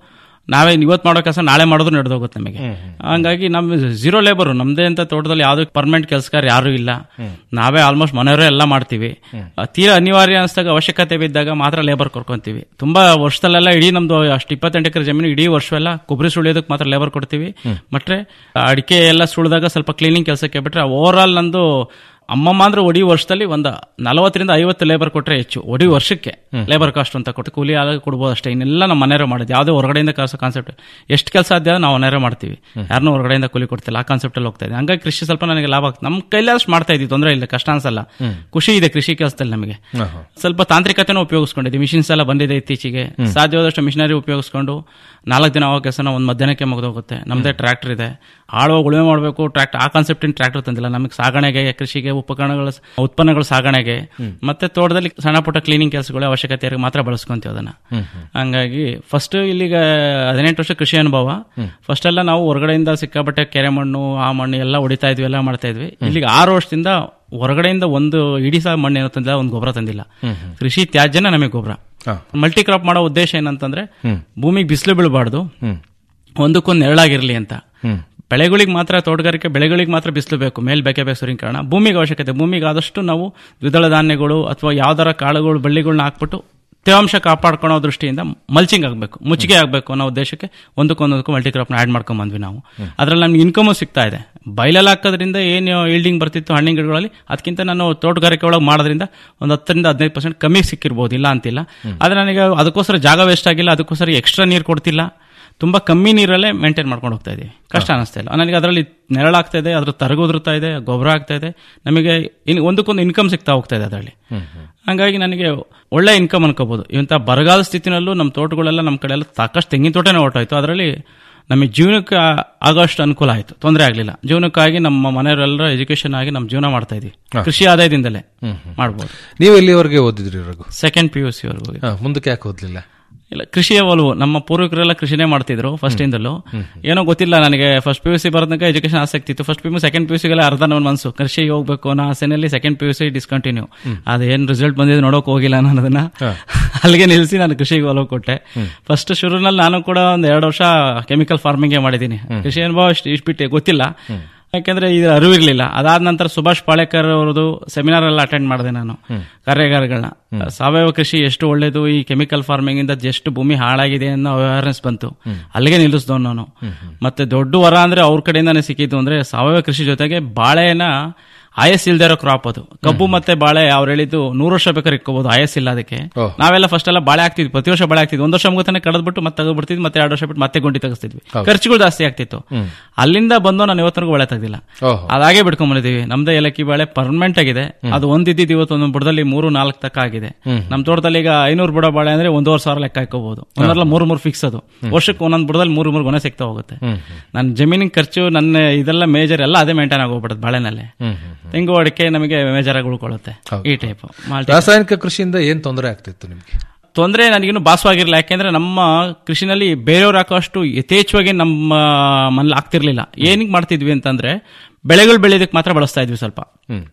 ನಾವೇ ಇವತ್ತು ಮಾಡೋ ಕೆಲಸ ನಾಳೆ ಮಾಡಿದ್ರು ನಡೆದೋಗುತ್ತೆ ನಮಗೆ ಹಂಗಾಗಿ ನಮ್ಮ ಝೀರೋ ಲೇಬರ್ ನಮ್ದೇ ಅಂತ ತೋಟದಲ್ಲಿ ಯಾವ್ದು ಪರ್ಮನೆಂಟ್ ಕೆಲಸಗಾರ ಯಾರು ಇಲ್ಲ ನಾವೇ ಆಲ್ಮೋಸ್ಟ್ ಮನೆಯವರೇ ಎಲ್ಲ ಮಾಡ್ತೀವಿ ಆ, ತೀರಾ ಅನಿವಾರ್ಯ ಅನಿಸಿದಾಗ ಅವಶ್ಯಕತೆ ಬಿದ್ದಾಗ ಮಾತ್ರ ಲೇಬರ್ ಕರ್ಕೊಂತೀವಿ ತುಂಬಾ ವರ್ಷದಲ್ಲೆಲ್ಲ ಇಡೀ ನಮ್ದು ಅಷ್ಟು ಇಪ್ಪತ್ತೆಂಟು ಎಕರೆ ಜಮೀನು ಇಡೀ ವರ್ಷವೆಲ್ಲ ಕೊಬ್ಬರಿ ಸುಳಿಯೋದಕ್ಕೆ ಮಾತ್ರ ಲೇಬರ್ ಕೊಡ್ತೀವಿ ಮತ್ತೆ ಅಡಿಕೆ ಎಲ್ಲ ಸುಳಿದಾಗ ಸ್ವಲ್ಪ ಕ್ಲೀನಿಂಗ್ ಕೆಲಸಕ್ಕೆ ಬಿಟ್ರೆ ಓವರ್ ಆಲ್ ನಂದು ಅಮ್ಮಮ್ಮ ಅಂದ್ರೆ ಒಡಿ ವರ್ಷದಲ್ಲಿ ಒಂದು ನಲವತ್ತರಿಂದ ಐವತ್ತು ಲೇಬರ್ ಕೊಟ್ರೆ ಹೆಚ್ಚು ಒಡಿ ವರ್ಷಕ್ಕೆ ಲೇಬರ್ ಕಾಸ್ಟ್ ಅಂತ ಕೊಟ್ಟು ಕೂಲಿ ಆಗ ಕೊಡ್ಬೋದು ಅಷ್ಟೇ ಇನ್ನೆಲ್ಲ ನಮ್ಮ ಮನೆಯವರು ಮಾಡೋದು ಯಾವುದೇ ಹೊರಗಡೆಯಿಂದ ಕೆಲಸ ಕಾನ್ಸೆಪ್ಟ್ ಎಷ್ಟು ಕೆಲಸ ಆದ್ಯ ನಾವು ಮನೆಯವರು ಮಾಡ್ತೀವಿ ಯಾರನ್ನೂ ಹೊರಗಡೆಯಿಂದ ಕೂಲಿ ಕೊಡ್ತಿಲ್ಲ ಆ ಕಾನ್ಸೆಪ್ಟ್ ಅಲ್ಲಿ ಹೋಗ್ತಾ ಇದೆ ಹಂಗಾಗಿ ಕೃಷಿ ಸ್ವಲ್ಪ ನನಗೆ ಲಾಭ ಆಗ್ತದೆ ನಮ್ಮ ಕೈಲಾದಷ್ಟು ಮಾಡ್ತಾ ಇದ್ವಿ ತೊಂದರೆ ಇಲ್ಲ ಕಷ್ಟ ಅನ್ಸಲ್ಲ ಖುಷಿ ಇದೆ ಕೃಷಿ ಕೆಲಸದಲ್ಲಿ ನಮಗೆ ಸ್ವಲ್ಪ ತಾಂತ್ರಿಕತೆನೂ ಉಪಯೋಗಿಸ್ಕೊಂಡಿದ್ವಿ ಮಿಷಿನ್ಸ್ ಎಲ್ಲ ಬಂದಿದೆ ಇತ್ತೀಚೆಗೆ ಸಾಧ್ಯವಾದಷ್ಟು ಮಿಷನರಿ ಉಪಯೋಗಿಸ್ಕೊಂಡು ನಾಲ್ಕು ದಿನ ಆಗೋ ಕೆಲಸನ ಒಂದು ಮಧ್ಯಾಹ್ನಕ್ಕೆ ಮುಗಿದೋಗುತ್ತೆ ನಮ್ಮದೇ ಟ್ರ್ಯಾಕ್ಟರ್ ಇದೆ ಆಳುವಾಗ ಉಳುಮೆ ಮಾಡಬೇಕು ಟ್ರ್ಯಾಕ್ಟರ್ ಆ ಕಾನ್ಸೆಪ್ಟಿನ ಟ್ರ್ಯಾಕ್ಟರ್ ತಂದಿಲ್ಲ ನಮಗೆ ಸಾಗಣೆಗೆ ಕೃಷಿಗೆ ಉಪಕರಣಗಳ ಉತ್ಪನ್ನಗಳ ಸಾಗಣೆಗೆ ಮತ್ತೆ ತೋಟದಲ್ಲಿ ಸಣ್ಣ ಪುಟ್ಟ ಕ್ಲೀನಿಂಗ್ ಕೆಲಸಗಳ ಅವಶ್ಯಕತೆ ಇರೋ ಮಾತ್ರ ಬಳಸ್ಕೊಂತೀವಿ ಅದನ್ನ ಹಂಗಾಗಿ ಫಸ್ಟ್ ಇಲ್ಲಿಗ ಹದಿನೆಂಟು ವರ್ಷ ಕೃಷಿ ಅನುಭವ ಫಸ್ಟ್ ಎಲ್ಲ ನಾವು ಹೊರಗಡೆಯಿಂದ ಸಿಕ್ಕಾಪಟ್ಟೆ ಕೆರೆ ಮಣ್ಣು ಆ ಮಣ್ಣು ಎಲ್ಲ ಹೊಡಿತಾ ಇದ್ವಿ ಎಲ್ಲ ಮಾಡ್ತಾ ಇದ್ವಿ ಇಲ್ಲಿಗೆ ಆರು ವರ್ಷದಿಂದ ಹೊರಗಡೆಯಿಂದ ಒಂದು ಇಡೀ ಸಹ ಮಣ್ಣು ಏನೋ ತಂದಿಲ್ಲ ಒಂದು ಗೊಬ್ಬರ ತಂದಿಲ್ಲ ಕೃಷಿ ತ್ಯಾಜ್ಯನ ನಮಗೆ ಗೊಬ್ಬರ ಮಲ್ಟಿ ಕ್ರಾಪ್ ಮಾಡೋ ಉದ್ದೇಶ ಏನಂತಂದ್ರೆ ಭೂಮಿಗೆ ಬಿಸಿಲು ಬೀಳಬಾರ್ದು ಒಂದಕ್ಕೊಂದು ನೆರಳಾಗಿರ್ಲಿ ಅಂತ ಬೆಳೆಗಳಿಗೆ ಮಾತ್ರ ತೋಟಗಾರಿಕೆ ಬೆಳೆಗಳಿಗೆ ಮಾತ್ರ ಬಿಸಿಲು ಬೇಕು ಮೇಲ್ ಬೇಕೇ ಬೇಕು ಸೂರ್ಯನ ಭೂಮಿಗೆ ಅವಶ್ಯಕತೆ ಭೂಮಿಗೆ ಆದಷ್ಟು ನಾವು ದ್ವಿದಳ ಧಾನ್ಯಗಳು ಅಥವಾ ಯಾವ್ದಾರ ಕಾಳುಗಳು ಬಳ್ಳಿಗಳನ್ನ ಹಾಕ್ಬಿಟ್ಟು ತೇವಾಂಶ ಕಾಪಾಡ್ಕೊಳ್ಳೋ ದೃಷ್ಟಿಯಿಂದ ಮಲ್ಚಿಂಗ್ ಆಗಬೇಕು ಮುಚ್ಚಿಗೆ ಆಗಬೇಕು ಅನ್ನೋ ಉದ್ದೇಶಕ್ಕೆ ಒಂದಕ್ಕೊಂದಕ್ಕೂ ಮಲ್ಟಿ ಕ್ರಾಪ್ನ ಆ್ಯಡ್ ಮಾಡ್ಕೊಂಡ್ ಬಂದ್ವಿ ನಾವು ಅದ್ರಲ್ಲಿ ನಮ್ಗೆ ಇನ್ಕಮು ಸಿಗ್ತಾ ಇದೆ ಬೈಲಲ್ಲಿ ಹಾಕೋದ್ರಿಂದ ಏನು ಈಲ್ಡಿಂಗ್ ಬರ್ತಿತ್ತು ಹಣ್ಣಿನ ಗಿಡಗಳಲ್ಲಿ ಅದಕ್ಕಿಂತ ನಾನು ತೋಟಗಾರಿಕೆ ಒಳಗೆ ಮಾಡೋದ್ರಿಂದ ಒಂದು ಹತ್ತರಿಂದ ಹದಿನೈದು ಪರ್ಸೆಂಟ್ ಕಮ್ಮಿ ಸಿಕ್ಕಿರ್ಬೋದು ಇಲ್ಲ ಅಂತಿಲ್ಲ ಆದ್ರೆ ನನಗೆ ಅದಕ್ಕೋಸ್ಕರ ಜಾಗ ವೇಸ್ಟ್ ಆಗಿಲ್ಲ ಅದಕ್ಕೋಸ್ಕರ ಎಕ್ಸ್ಟ್ರಾ ನೀರು ಕೊಡ್ತಿಲ್ಲ ತುಂಬಾ ಕಮ್ಮಿ ನೀರಲ್ಲೇ ಮೇಂಟೈನ್ ಮಾಡ್ಕೊಂಡು ಹೋಗ್ತಾ ಇದೀವಿ ಕಷ್ಟ ಅನಿಸ್ತಾ ಇಲ್ಲ ನನಗೆ ಅದರಲ್ಲಿ ನೆರಳಾಗ್ತಾ ಇದೆ ಅದ್ರ ತರಗುದಿರ್ತಾ ಇದೆ ಗೊಬ್ಬರ ಆಗ್ತಾ ಇದೆ ನಮಗೆ ಇನ್ ಒಂದಕ್ಕೊಂದು ಇನ್ಕಮ್ ಸಿಗ್ತಾ ಹೋಗ್ತಾ ಇದೆ ಅದರಲ್ಲಿ ಹಂಗಾಗಿ ನನಗೆ ಒಳ್ಳೆ ಇನ್ಕಮ್ ಅನ್ಕೋಬಹುದು ಇಂಥ ಬರಗಾಲ ಸ್ಥಿತಿನಲ್ಲೂ ನಮ್ಮ ತೋಟಗಳೆಲ್ಲ ನಮ್ಮ ಕಡೆ ಎಲ್ಲ ಸಾಕಷ್ಟು ತೆಂಗಿನ ತೋಟನೇ ಹೊರಟೋಯ್ತು ಅದರಲ್ಲಿ ನಮಗೆ ಜೀವನಕ್ಕೆ ಆಗೋಷ್ಟು ಅನುಕೂಲ ಆಯಿತು ತೊಂದರೆ ಆಗಲಿಲ್ಲ ಜೀವನಕ್ಕಾಗಿ ನಮ್ಮ ಮನೆಯವರೆಲ್ಲರ ಎಜುಕೇಶನ್ ಆಗಿ ನಮ್ಮ ಜೀವನ ಮಾಡ್ತಾ ಇದೀವಿ ಕೃಷಿ ಆದಾಯದಿಂದಲೇ ಮಾಡ್ಬೋದು ನೀವು ಎಲ್ಲಿವರೆಗೆ ಓದಿದ್ರಿ Raghu second P U C ವರೆಗೂ ಹಾ, ಮುಂದಕ್ಕೆ ಯಾಕೆ ಓದ್ಲಿಲ್ಲ ಇಲ್ಲ ಕೃಷಿಯ ಒಲವು ನಮ್ಮ ಪೂರ್ವಿಕರೆಲ್ಲ ಕೃಷಿನೇ ಮಾಡ್ತಿದ್ರು ಫಸ್ಟ್ ಇಂದಲೂ ಏನೋ ಗೊತ್ತಿಲ್ಲ ನನಗೆ ಫಸ್ಟ್ ಪಿ ಯು ಸಿ ಬರೋದಕ್ಕೆ ಎಜುಕೇಶನ್ ಆಸಕ್ತಿ ಇತ್ತು first P U second P U ಸಿಗೆಲ್ಲ ಅರ್ಧ ನನ್ನ ಮನಸ್ಸು ಕೃಷಿಗೆ ಹೋಗ್ಬೇಕು ಅನ್ನೋ ಆಸೆನಲ್ಲಿ second P U C discontinue ಅದೇನು ರಿಸಲ್ಟ್ ಬಂದಿದೆ ನೋಡೋಕೆ ಹೋಗಿಲ್ಲ ನಾನು ಅದನ್ನ ಅಲ್ಲಿಗೆ ನಿಲ್ಲಿಸಿ ನಾನು ಕೃಷಿಗೆ ಒಲವು ಕೊಟ್ಟೆ ಫಸ್ಟ್ ಶುರುನಲ್ಲಿ ನಾನು ಕೂಡ ಒಂದು ಎರಡು ವರ್ಷ ಕೆಮಿಕಲ್ ಫಾರ್ಮಿಂಗ್ ಮಾಡಿದ್ದೀನಿ ಕೃಷಿ ಅನುಭವ ಇಷ್ಟು ಇಷ್ಟು ಬಿಟ್ಟೆ ಗೊತ್ತಿಲ್ಲ ಯಾಕೆಂದ್ರೆ ಇದು ಅರಿವಿರ್ಲಿಲ್ಲ ಅದಾದ ನಂತರ ಸುಭಾಷ್ ಪಾಳೇಕರ್ ಅವರದು ಸೆಮಿನಾರ್ ಎಲ್ಲ ಅಟೆಂಡ್ ಮಾಡಿದೆ ನಾನು ಕಾರ್ಯಾಗಾರಗಳನ್ನ ಸಾವಯವ ಕೃಷಿ ಎಷ್ಟು ಒಳ್ಳೇದು ಈ ಕೆಮಿಕಲ್ ಫಾರ್ಮಿಂಗ್ ಇಂದ ಎಷ್ಟು ಭೂಮಿ ಹಾಳಾಗಿದೆ ಅನ್ನೋ ಅವೇರ್ನೆಸ್ ಬಂತು ಅಲ್ಲಿಗೆ ನಿಲ್ಲಿಸಿದವ್ ನಾನು ಮತ್ತೆ ದೊಡ್ಡ ವರ ಅಂದ್ರೆ ಅವ್ರ ಕಡೆಯಿಂದಾನೇ ಸಿಕ್ಕಿದ್ದು ಅಂದ್ರೆ ಸಾವಯವ ಕೃಷಿ ಜೊತೆಗೆ ಬಾಳೆನ ಆಯಸ್ ಇಲ್ದೇ ಇರೋ ಕ್ರಾಪ್ ಅದು ಕಬ್ಬು ಮತ್ತೆ ಬಾಳೆ ಅವ್ರು ಹೇಳಿದ್ದು ನೂರು ವರ್ಷ ಬೇಕಾದ್ರೆ ಇಕ್ಕೋಬಹುದು ಆಯಸ್ ಇಲ್ಲ ಅದಕ್ಕೆ ನಾವೆಲ್ಲ ಫಸ್ಟ್ ಎಲ್ಲ ಬಾಳೆ ಹಾಕ್ತಿದ್ವಿ ಪ್ರತಿ ವರ್ಷ ಬಾಳೆ ಹಾಕ್ತಿದ್ವಿ ಒಂದ್ ವರ್ಷ ಮುಗತಾನೆ ಕಳೆದ್ಬಿಟ್ಟು ಮತ್ತೆ ತೆಗೆದ್ಬಿಡ್ತಿದ್ವಿ ಮತ್ತೆ ಎರಡು ವರ್ಷ ಬಿಟ್ಟು ಮತ್ತೆ ಗುಂಡಿ ತೆಗಿಸ್ತಿದ್ವಿ ಖರ್ಚುಗಳು ಜಾಸ್ತಿ ಆಗ್ತಿತ್ತು ಅಲ್ಲಿಂದ ಬಂದು ನಾನು ಇವತ್ತರೆಗೂ ಬಾಳೆ ತೆಗ್ದಿಲ್ಲ ಅದಾಗೆ ಬಿಡ್ಕೊಂಡ್ ಬಂದಿದ್ದೀವಿ ನಮ್ದೇ ಏಲಕ್ಕಿ ಬಾಳೆ ಪರ್ಮನೆಂಟ್ ಆಗಿದೆ ಅದು ಒಂದಿದ್ದು ಇವತ್ತು ಒಂದೊಂದು ಬುಡದಲ್ಲಿ ಮೂರು ನಾಲ್ಕು ತಕ್ಕ ಆಗಿದೆ ನಮ್ಮ ತೋಟದಲ್ಲಿ ಈಗ ಐನೂರು ಬುಡ ಬಾಳೆ ಅಂದ್ರೆ ಒಂದೂವರೆ ಸಾವಿರ ಲೆಕ್ಕ ಹಾಕೋಬಹುದು ಒಂದರಲ್ಲ ಮೂರು ಮೂರು ಫಿಕ್ಸ್ ಅದು ವರ್ಷಕ್ಕೆ ಒಂದೊಂದು ಬುಡದಲ್ಲಿ ಮೂರು ಮೂರು ಗೊನೆ ಸಿಗ್ತಾ ಹೋಗುತ್ತೆ ನನ್ನ ಜಮೀನಿನ ಖರ್ಚು ನನ್ನ ಇದೆಲ್ಲ ಮೇಜರ್ ಎಲ್ಲ ಅದೇ ಮೇಂಟೈನ್ ಆಗೋಗ್ಬಿಡುತ್ತೆ ಬಾಳೆನಲ್ಲೇ ತೆಂಗು ಅಡಿಕೆ ನಮಗೆ ಮೇಜರ್ ಆಗಿ ಉಳ್ಕೊಳ್ಳುತ್ತೆ ಈ ಟೈಪ್ ರಾಸಾಯನಿಕ ಕೃಷಿಯಿಂದ ಏನ್ ತೊಂದರೆ ಆಗ್ತಿತ್ತು ನಿಮ್ಗೆ ತೊಂದರೆ ನನಗಿನ್ನು ಭಾಸವಾಗಿರಲಿಲ್ಲ ಯಾಕೆಂದ್ರೆ ನಮ್ಮ ಕೃಷಿನಲ್ಲಿ ಬೇರೆಯವ್ರು ಹಾಕೋಷ್ಟು ಯಥೇಚ್ಛವಾಗಿ ನಮ್ಮ ಮನೇಲಿ ಆಗ್ತಿರ್ಲಿಲ್ಲ ಏನಿಗೆ ಮಾಡ್ತಿದ್ವಿ ಅಂತಂದ್ರೆ ಬೆಳೆಗಳು ಬೆಳೆಯೋದಕ್ಕೆ ಮಾತ್ರ ಬಳಸ್ತಾ ಇದ್ವಿ ಸ್ವಲ್ಪ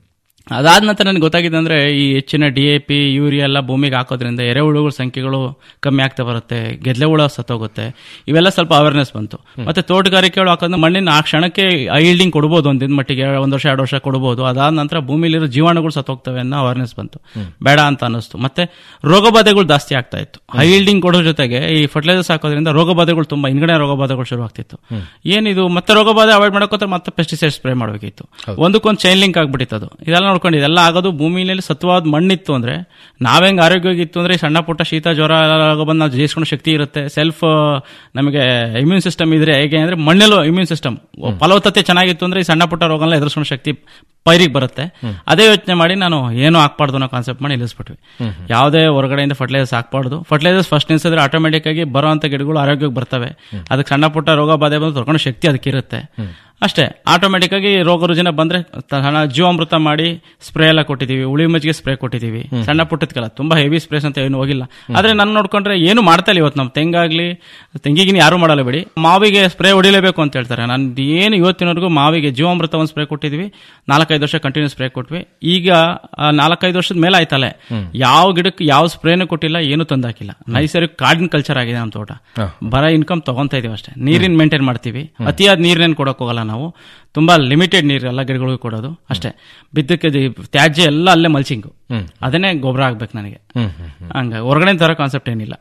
ಅದಾದ ನಂತರ ನನಗೆ ಗೊತ್ತಾಗಿದೆ ಅಂದ್ರೆ ಈ ಹೆಚ್ಚಿನ ಡಿ ಎ ಪಿ ಯೂರಿಯಾ ಎಲ್ಲ ಭೂಮಿಗೆ ಹಾಕೋದ್ರಿಂದ ಎರೆಹುಳುಗಳ ಸಂಖ್ಯೆಗಳು ಕಮ್ಮಿ ಆಗ್ತಾ ಬರುತ್ತೆ ಗೆದ್ಲೆ ಹುಳ ಸತ್ತೋಗುತ್ತೆ ಇವೆಲ್ಲ ಸ್ವಲ್ಪ ಅವೇರ್ನೆಸ್ ಬಂತು ಮತ್ತೆ ತೋಟಗಾರಿಕೆ ಹಾಕೋದ್ರೆ ಮಣ್ಣಿನ ಆ ಕ್ಷಣಕ್ಕೆ ಐಲ್ಡಿಂಗ್ ಕೊಡ್ಬೋದು ಒಂದಿನ ಮಟ್ಟಿಗೆ ಒಂದು ವರ್ಷ ಎರಡು ವರ್ಷ ಕೊಡ್ಬೋದು ಅದಾದ ನಂತರ ಭೂಮಿಲಿರೋ ಜೀವಾಣುಗಳು ಸತ್ತೋಗ್ತವೆ ಅನ್ನೋ ಅವೇರ್ನೆಸ್ ಬಂತು ಬೇಡ ಅಂತ ಅನ್ನಿಸ್ತು ಮತ್ತೆ ರೋಗಬಾಧೆಗಳು ಜಾಸ್ತಿ ಆಗ್ತಾ ಇತ್ತು ಐಲ್ಡಿಂಗ್ ಕೊಡೋ ಜೊತೆಗೆ ಈ ಫರ್ಟಿಲೈಸರ್ಸ್ ಹಾಕೋದ್ರಿಂದ ರೋಗಬಾಧೆಗಳು ತುಂಬಾ ಹಿಂಗಡೆ ರೋಗಬಾಧೆಗಳು ಶುರು ಆಗ್ತಿತ್ತು ಏನಿದು ಮತ್ತೆ ರೋಗಬಾಧೆ ಅವಾಯ್ಡ್ ಮಾಡೋಕೋದ್ರೆ ಮತ್ತೆ ಪೆಸ್ಟಿಸೈಡ್ ಸ್ಪ್ರೇ ಮಾಡಬೇಕಿತ್ತು ಒಂದಕ್ಕೊಂದು ಚೈನ್ ಲಿಂಕ್ ಆಗ್ಬಿಟ್ಟಿತ್ತು ಅದು ಇದೆಲ್ಲ ನೋಡ್ಕೊಂಡು ಇದೆಲ್ಲ ಆಗೋದು ಭೂಮಿಯಲ್ಲಿ ಸತ್ವವಾದ ಮಣ್ಣಿತ್ತು ಅಂದ್ರೆ ನಾವೆಂಗ್ ಆರೋಗ್ಯವಾಗಿತ್ತು ಅಂದ್ರೆ ಈ ಸಣ್ಣ ಪುಟ್ಟ ಶೀತ ಜ್ವರ ಎಲ್ಲ ಬಂದು ನಾವು ಜಯಿಸ್ಕೊಂಡು ಶಕ್ತಿ ಇರುತ್ತೆ ಸೆಲ್ಫ್ ನಮಗೆ ಇಮ್ಯೂನ್ ಸಿಸ್ಟಮ್ ಇದ್ರೆ ಹೇಗೆ ಅಂದ್ರೆ ಮಣ್ಣಲ್ಲೂ ಇಮ್ಯೂನ್ ಸಿಸ್ಟಮ್ ಫಲವತ್ತತೆ ಚೆನ್ನಾಗಿತ್ತು ಅಂದ್ರೆ ಈ ಸಣ್ಣ ಪುಟ್ಟ ರೋಗನ ಎದುರಿಸ್ಕೊಂಡು ಶಕ್ತಿ ಪೈರಿಗೆ ಬರುತ್ತೆ ಅದೇ ಯೋಚನೆ ಮಾಡಿ ನಾನು ಏನು ಹಾಕ್ಬಾರ್ದು ಅನ್ನೋ ಕಾನ್ಸೆಪ್ಟ್ ಮಾಡಿ ನಿಲ್ಲಿಸ್ಬಿಟ್ವಿ ಯಾವುದೇ ಹೊರಗಡೆಯಿಂದ ಫರ್ಟಿಲೈಸರ್ಸ್ ಹಾಕ್ಬಾರ್ದು ಫರ್ಟಿಲೈಸರ್ಸ್ ಫಸ್ಟ್ ನಿಲ್ಸಿದ್ರೆ ಆಟೋಮೆಟಿಕ್ ಆಗಿ ಬರುವಂತ ಗಿಡಗಳು ಆರೋಗ್ಯಕ್ಕೆ ಬರ್ತವೆ ಅದಕ್ಕೆ ಸಣ್ಣ ಪುಟ್ಟ ರೋಗ ಬಾಧೆ ಬಂದು ತೊಳ್ಕೊಂಡು ಶಕ್ತಿ ಅದಕ್ಕೆ ಇರುತ್ತೆ ಅಷ್ಟೇ ಆಟೋಮೆಟಿಕ್ ಆಗಿ ರೋಗ ರುಜಿನ ಬಂದ್ರೆ ತ- ಜೀವಾಮೃತ ಮಾಡಿ ಸ್ಪ್ರೇ ಎಲ್ಲ ಕೊಟ್ಟಿದೀವಿ ಉಳಿ ಮಜ್ಜಿಗೆ ಸ್ಪ್ರೇ ಕೊಟ್ಟಿದೀವಿ ಸಣ್ಣ ಪುಟ್ಟದಕ್ಕೆಲ್ಲ ತುಂಬಾ ಹೆವಿ ಸ್ಪ್ರೇಸ್ ಅಂತ ಏನು ಹೋಗಿಲ್ಲ ಆದ್ರೆ ನಾನು ನೋಡ್ಕೊಂಡ್ರೆ ಏನು ಮಾಡ್ತಾ ಇಲ್ಲ ಇವತ್ತು ನಮ್ಮ ತೆಂಗಾಗ್ಲಿ ತೆಂಗಿಗಿನ ಯಾರು ಮಾಡಲ್ಲ ಬಿಡಿ ಮಾವಿಗೆ ಸ್ಪ್ರೇ ಹೊಡಿಲೇಬೇಕು ಅಂತ ಹೇಳ್ತಾರೆ ನಾನು ಏನು ಇವತ್ತಿನವರೆಗೂ ಮಾವಿಗೆ ಜೀವಾಮೃತ ಒಂದು ಸ್ಪ್ರೇ ಕೊಟ್ಟಿದ್ವಿ ನಾಲ್ಕೈದು ವರ್ಷ ಕಂಟಿನ್ಯೂ ಸ್ಪ್ರೇ ಕೊಟ್ವಿ ಈಗ ಆ ನಾಲ್ಕೈದು ವರ್ಷದ ಮೇಲೆ ಆಯ್ತಲ್ಲ ಯಾವ ಗಿಡಕ್ಕೆ ಯಾವ ಸ್ಪ್ರೇನು ಕೊಟ್ಟಿಲ್ಲ ಏನು ತಂದಾಕಿಲ್ಲ ನೈಸರ್ಗಿಕ ಕಾಡಿನ ಕಲ್ಚರ್ ಆಗಿದೆ ನಮ್ಮ ತೋಟ ಬರ ಇನ್ಕಮ್ ತಗೊಂತಾ ಇದೀವಿ ಅಷ್ಟೇ ನೀರಿನ ಮೇಂಟೈನ್ ಮಾಡ್ತೀವಿ ಅತಿಯಾದ ನೀರೇನು ಕೊಡಕ್ ಹೋಗಲ್ಲ ನಾವು ತುಂಬಾ ಲಿಮಿಟೆಡ್ ನೀರು ಎಲ್ಲ ಗಿಡಗಳಿಗೂ ಕೊಡೋದು ಅಷ್ಟೇ ಬಿದ್ದಕ್ಕೆ ಜಿ- ತ್ಯಾಜ್ಯ ಎಲ್ಲ ಅಲ್ಲೇ ಮಲ್ಚಿಂಗು ಅದನ್ನೇ ಗೊಬ್ಬರ ಆಗ್ಬೇಕು ನನಗೆ ಹಂಗ ಹೊರಗಡೆ ತರ ಕಾನ್ಸೆಪ್ಟ್ ಏನಿಲ್ಲ